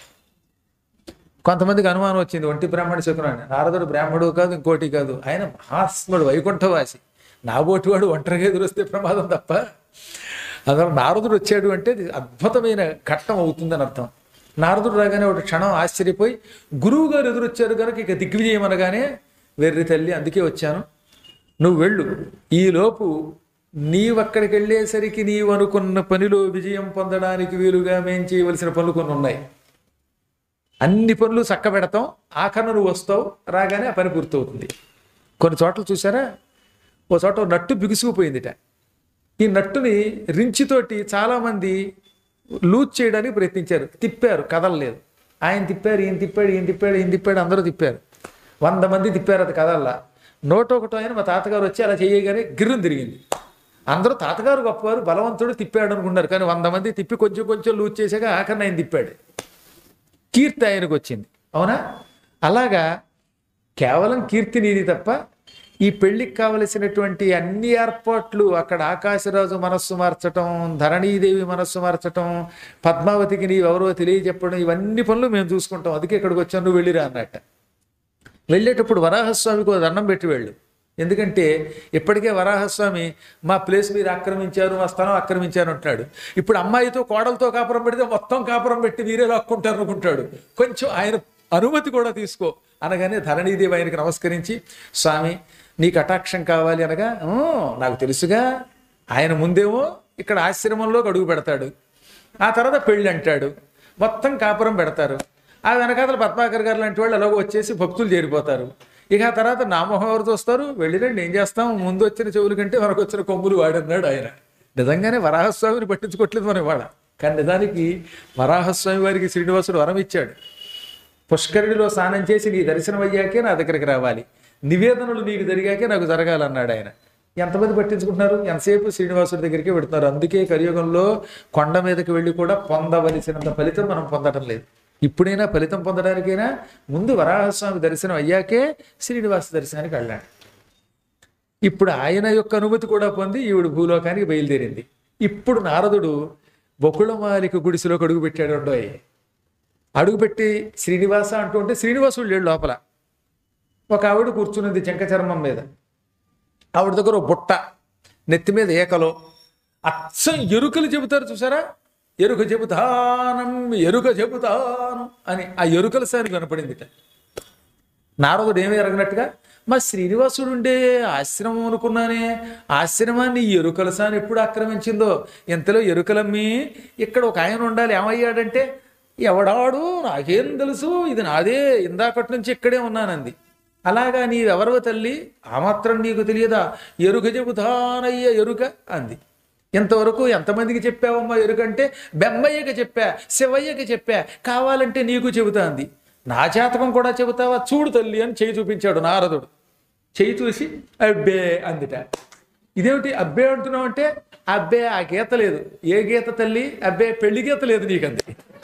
కొంతమందికి అనుమానం వచ్చింది ఒంటి బ్రాహ్మణ శకునాన్ని నారదుడు బ్రాహ్మడు కాదు ఇంకోటి కాదు ఆయన మహాస్ముడు వైకుంఠవాసి నాబోటి వాడు ఒంటరిగా ఎదురొస్తే ప్రమాదం తప్ప అదే నారదుడు వచ్చాడు అంటే ఇది అద్భుతమైన ఘట్టం అవుతుందని అర్థం నారదుడు రాగానే ఒక క్షణం ఆశ్చర్యపోయి గురువు గారు ఎదురొచ్చారు కనుక ఇక దిగ్విజయం అనగానే వెర్రి తల్లి అందుకే వచ్చాను నువ్వు వెళ్ళు ఈలోపు నీవక్కడికి వెళ్ళేసరికి నీవు అనుకున్న పనిలో విజయం పొందడానికి వీలుగా మేం చేయవలసిన పనులు కొన్ని ఉన్నాయి అన్ని పనులు చక్క పెడతాం ఆఖరణ నువ్వు వస్తావు రాగానే ఆ పని పూర్తవుతుంది కొన్ని చోట్ల చూసారా ఓ చోట ఓ నట్టు బిగుసుకుపోయిందిట ఈ నట్టుని రించితోటి చాలామంది లూజ్ చేయడానికి ప్రయత్నించారు తిప్పారు కదలలేదు ఆయన తిప్పారు ఈయన తిప్పాడు ఈయన తిప్పాడు ఈయన తిప్పాడు అందరూ తిప్పారు వంద మంది తిప్పారు అది కదల్లా నోట ఒకటో ఆయన మా తాతగారు వచ్చి అలా చేయగానే గిర్రం తిరిగింది అందరూ తాతగారు గొప్పవారు బలవంతుడు తిప్పాడు అనుకున్నారు కానీ వంద మంది తిప్పి కొంచెం కొంచెం లూజ్ చేశాక ఆఖరిని ఆయన తిప్పాడు కీర్తి ఆయనకు వచ్చింది అవునా అలాగా కేవలం కీర్తి నీది తప్ప ఈ పెళ్లికి కావలసినటువంటి అన్ని ఏర్పాట్లు అక్కడ ఆకాశరాజు మనస్సు మార్చటం ధరణీదేవి మనస్సు మార్చటం పద్మావతికి నీవెవరో తెలియజెప్పడం ఇవన్నీ పనులు మేము చూసుకుంటాం అందుకే ఇక్కడికి వచ్చాను నువ్వు వెళ్ళిరా అన్నట్ట వెళ్ళేటప్పుడు వరాహస్వామికి ఒక దండం పెట్టి వెళ్ళు ఎందుకంటే ఇప్పటికే వరాహస్వామి మా ప్లేస్ మీరు ఆక్రమించారు మా స్థలం ఆక్రమించారు అంటున్నాడు ఇప్పుడు అమ్మాయితో కోడలతో కాపురం పెడితే మొత్తం కాపురం పెట్టి మీరే లాక్కుంటారు అనుకుంటాడు కొంచెం ఆయన అనుమతి కూడా తీసుకో అనగానే ధరణీదేవి ఆయనకి నమస్కరించి స్వామి నీ కటాక్షం కావాలి అనగా "ఊ, నాకు తెలుసుగా ఆయన ముందేమో ఇక్కడ ఆశ్రమంలోకి అడుగు పెడతాడు ఆ తర్వాత పెళ్ళి అంటాడు మొత్తం కాపురం పెడతారు ఆ వెనకాతల పద్మాకర్ గారు లాంటి వాళ్ళు అలాగో వచ్చేసి భక్తులు చేరిపోతారు ఇక ఆ తర్వాత నామోహం ఎవరు చూస్తారు వెళ్ళిరండి ఏం చేస్తాం ముందు వచ్చిన చెవుల కంటే మనకు వచ్చిన కొమ్ములు వాడన్నాడు ఆయన నిజంగానే వరాహస్వామిని పట్టించుకోవట్లేదు మనం ఇవాళ కానీ నిజానికి వరాహస్వామి వారికి శ్రీనివాసుడు వరం ఇచ్చాడు పుష్కరిణిలో స్నానం చేసి నీ దర్శనం అయ్యాకే నా దగ్గరికి రావాలి నివేదనలు నీకు జరిగాకే నాకు జరగాలన్నాడు ఆయన ఎంతమంది పట్టించుకుంటున్నారు ఎంతసేపు శ్రీనివాసుడి దగ్గరికి పెడుతున్నారు అందుకే కలియుగంలో కొండ మీదకి వెళ్ళి కూడా పొందవలసినంత ఫలితం మనం పొందడం లేదు ఇప్పుడైనా ఫలితం పొందడానికైనా ముందు వరాహస్వామి దర్శనం అయ్యాకే శ్రీనివాస దర్శనానికి వెళ్ళాడు ఇప్పుడు ఆయన యొక్క అనుమతి కూడా పొంది ఈవిడ భూలోకానికి బయలుదేరింది ఇప్పుడు నారదుడు బకుళమాలిక గుడిసెలోకి అడుగు పెట్టాడు ఉండోయ్ అడుగుపెట్టి శ్రీనివాస అంటూ ఉంటే శ్రీనివాసుడు లేడు లోపల ఒక ఆవిడ కూర్చున్నది చెంక చర్మం మీద ఆవిడ దగ్గర ఒక బుట్ట నెత్తి మీద ఏకలో అచ్చం ఎరుకలు చెబుతారు చూసారా ఎరుక చెబుతానం ఎరుక చెబుతాను అని ఆ ఎరుకల సారి కనపడిందిట నారదుడు ఏమీ ఎరగనట్టుగా మా శ్రీనివాసుడు ఉండే ఆశ్రమం అనుకున్నానే ఆశ్రమాన్ని ఈ ఎరుకల సాని ఎప్పుడు ఆక్రమించిందో ఇంతలో ఎరుకలమ్మి ఇక్కడ ఒక ఆయన ఉండాలి ఏమయ్యాడంటే ఎవడాడు నాకేం తెలుసు ఇది నాదే ఇందాకటి నుంచి ఇక్కడే ఉన్నానంది అలాగా నీవెవరవ తల్లి ఆ మాత్రం నీకు తెలియదా ఎరుక చెబుతానయ్య ఎరుక అంది ఇంతవరకు ఎంతమందికి చెప్పావమ్మా ఎరుకంటే బెమ్మయ్యకి చెప్పా శివయ్యకి చెప్పా కావాలంటే నీకు చెబుతా అంది నా జాతకం కూడా చెబుతావా చూడు తల్లి అని చేయి చూపించాడు నారదుడు చేయి చూసి అబ్బే అందిట ఇదేమిటి అబ్బే అంటున్నావు అంటే అబ్బే ఆ గీత లేదు ఏ గీత తల్లి అబ్బే పెళ్లి గీత లేదు నీకంది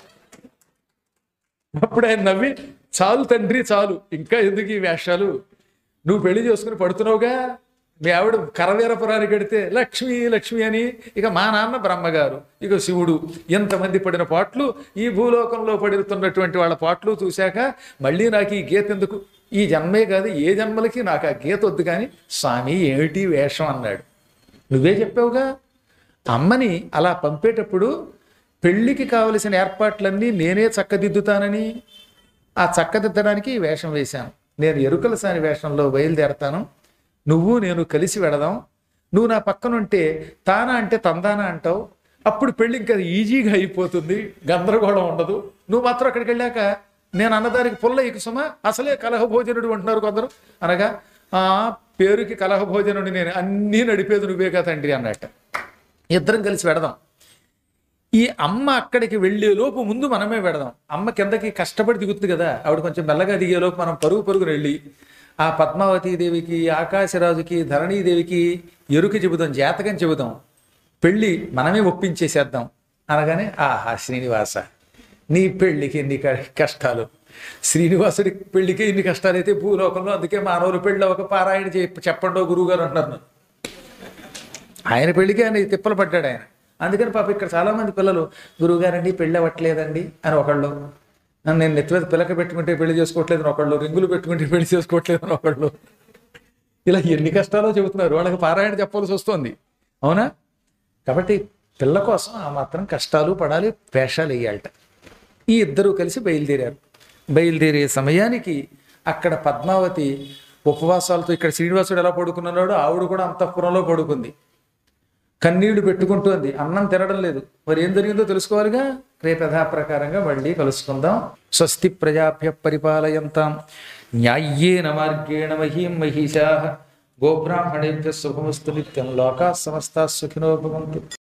అప్పుడు ఆయన నవ్వి చాలు తండ్రి చాలు ఇంకా ఎందుకు ఈ వేషాలు నువ్వు పెళ్లి చేసుకుని పడుతున్నావుగా మీ ఆవిడ కరవీరపురానికి కడితే లక్ష్మి లక్ష్మి అని ఇక మా నాన్న బ్రహ్మగారు ఇక శివుడు ఎంతమంది పడిన పాటలు ఈ భూలోకంలో పడుతున్నటువంటి వాళ్ళ పాటలు చూశాక మళ్ళీ నాకు ఈ గీత ఎందుకు ఈ జన్మే కాదు ఏ జన్మలకి నాకు ఆ గీత వద్దు కానీ స్వామి ఏమిటి వేషం అన్నాడు నువ్వే చెప్పావుగా అమ్మని అలా పంపేటప్పుడు పెళ్లికి కావలసిన ఏర్పాట్లన్నీ నేనే చక్కదిద్దుతానని ఆ చక్కదిద్దడానికి ఈ వేషం వేశాను నేను ఎరుకల సాని వేషంలో బయలుదేరతాను నువ్వు నేను కలిసి వెడదాం నువ్వు నా పక్కనుంటే తానా అంటే తందానా అంటావు అప్పుడు పెళ్ళి ఇంకా ఈజీగా అయిపోతుంది గందరగోళం ఉండదు నువ్వు మాత్రం అక్కడికి వెళ్ళాక నేను అన్నదానికి పుల్ల ఇక సుమా అసలే కలహ భోజనుడు అంటున్నారు కొందరు అనగా ఆ పేరుకి కలహ భోజనుడు నేను అన్నీ నడిపేది నువ్వేగా తండ్రి అన్నట్ట ఇద్దరం కలిసి వెడదాం ఈ అమ్మ అక్కడికి వెళ్ళే లోపు ముందు మనమే పెడదాం అమ్మ కిందకి కష్టపడి దిగుతుంది కదా ఆవిడ కొంచెం మెల్లగా దిగే లోపు మనం పరుగు పరుగున వెళ్ళి ఆ పద్మావతీ దేవికి ఆకాశరాజుకి ధరణీదేవికి ఎరుక చెబుదాం జాతకం చెబుదాం పెళ్ళి మనమే ఒప్పించేసేద్దాం అనగానే ఆహా శ్రీనివాస నీ పెళ్ళికి ఎన్ని క- కష్టాలు శ్రీనివాసుడి పెళ్ళికి ఇన్ని కష్టాలు అయితే భూలోకంలో అందుకే మానవుల పెళ్ళి ఒక పారాయణ చెప్ప చెప్పండో గురువు గారు అంటున్నారు నన్ను. ఆయన పెళ్లికి ఆయన తిప్పలు పడ్డాడు ఆయన అందుకని పాప ఇక్కడ చాలా మంది పిల్లలు గురువుగారండి పెళ్ళి అవ్వట్లేదండి అని ఒకళ్ళు నన్ను నేను నెత్తి మీద పిల్లక పెట్టుకుంటే పెళ్లి చేసుకోవట్లేదని ఒకళ్ళు రింగులు పెట్టుకుంటే పెళ్లి చేసుకోవట్లేదని ఒకళ్ళు ఇలా ఎన్ని కష్టాలో చెబుతున్నారు వాళ్ళకి పారాయణ చెప్పాల్సి వస్తుంది అవునా కాబట్టి పిల్ల కోసం ఆ మాత్రం కష్టాలు పడాలి వేషాలు వేయాలట ఈ ఇద్దరూ కలిసి బయలుదేరారు బయలుదేరే సమయానికి అక్కడ పద్మావతి ఉపవాసాలతో ఇక్కడ శ్రీనివాసుడు ఎలా పడుకున్నాడో ఆవిడ కూడా అంతఃపురంలో పడుకుంది కన్నీళ్లు పెట్టుకుంటోంది అన్నం తినడం లేదు మరి ఏం జరిగిందో తెలుసుకోవాలిగా రేపు యథాప్రకారంగా మళ్ళీ కలుసుకుందాం స్వస్తి ప్రజాభ్య పరిపాలయంతాం న్యాయ్యేన మార్గేణ మహీం మహిషా గోబ్రాహ్మణేభ్య శుభమస్తు నిత్యం లోకా సమస్తా సుఖినో భవంతు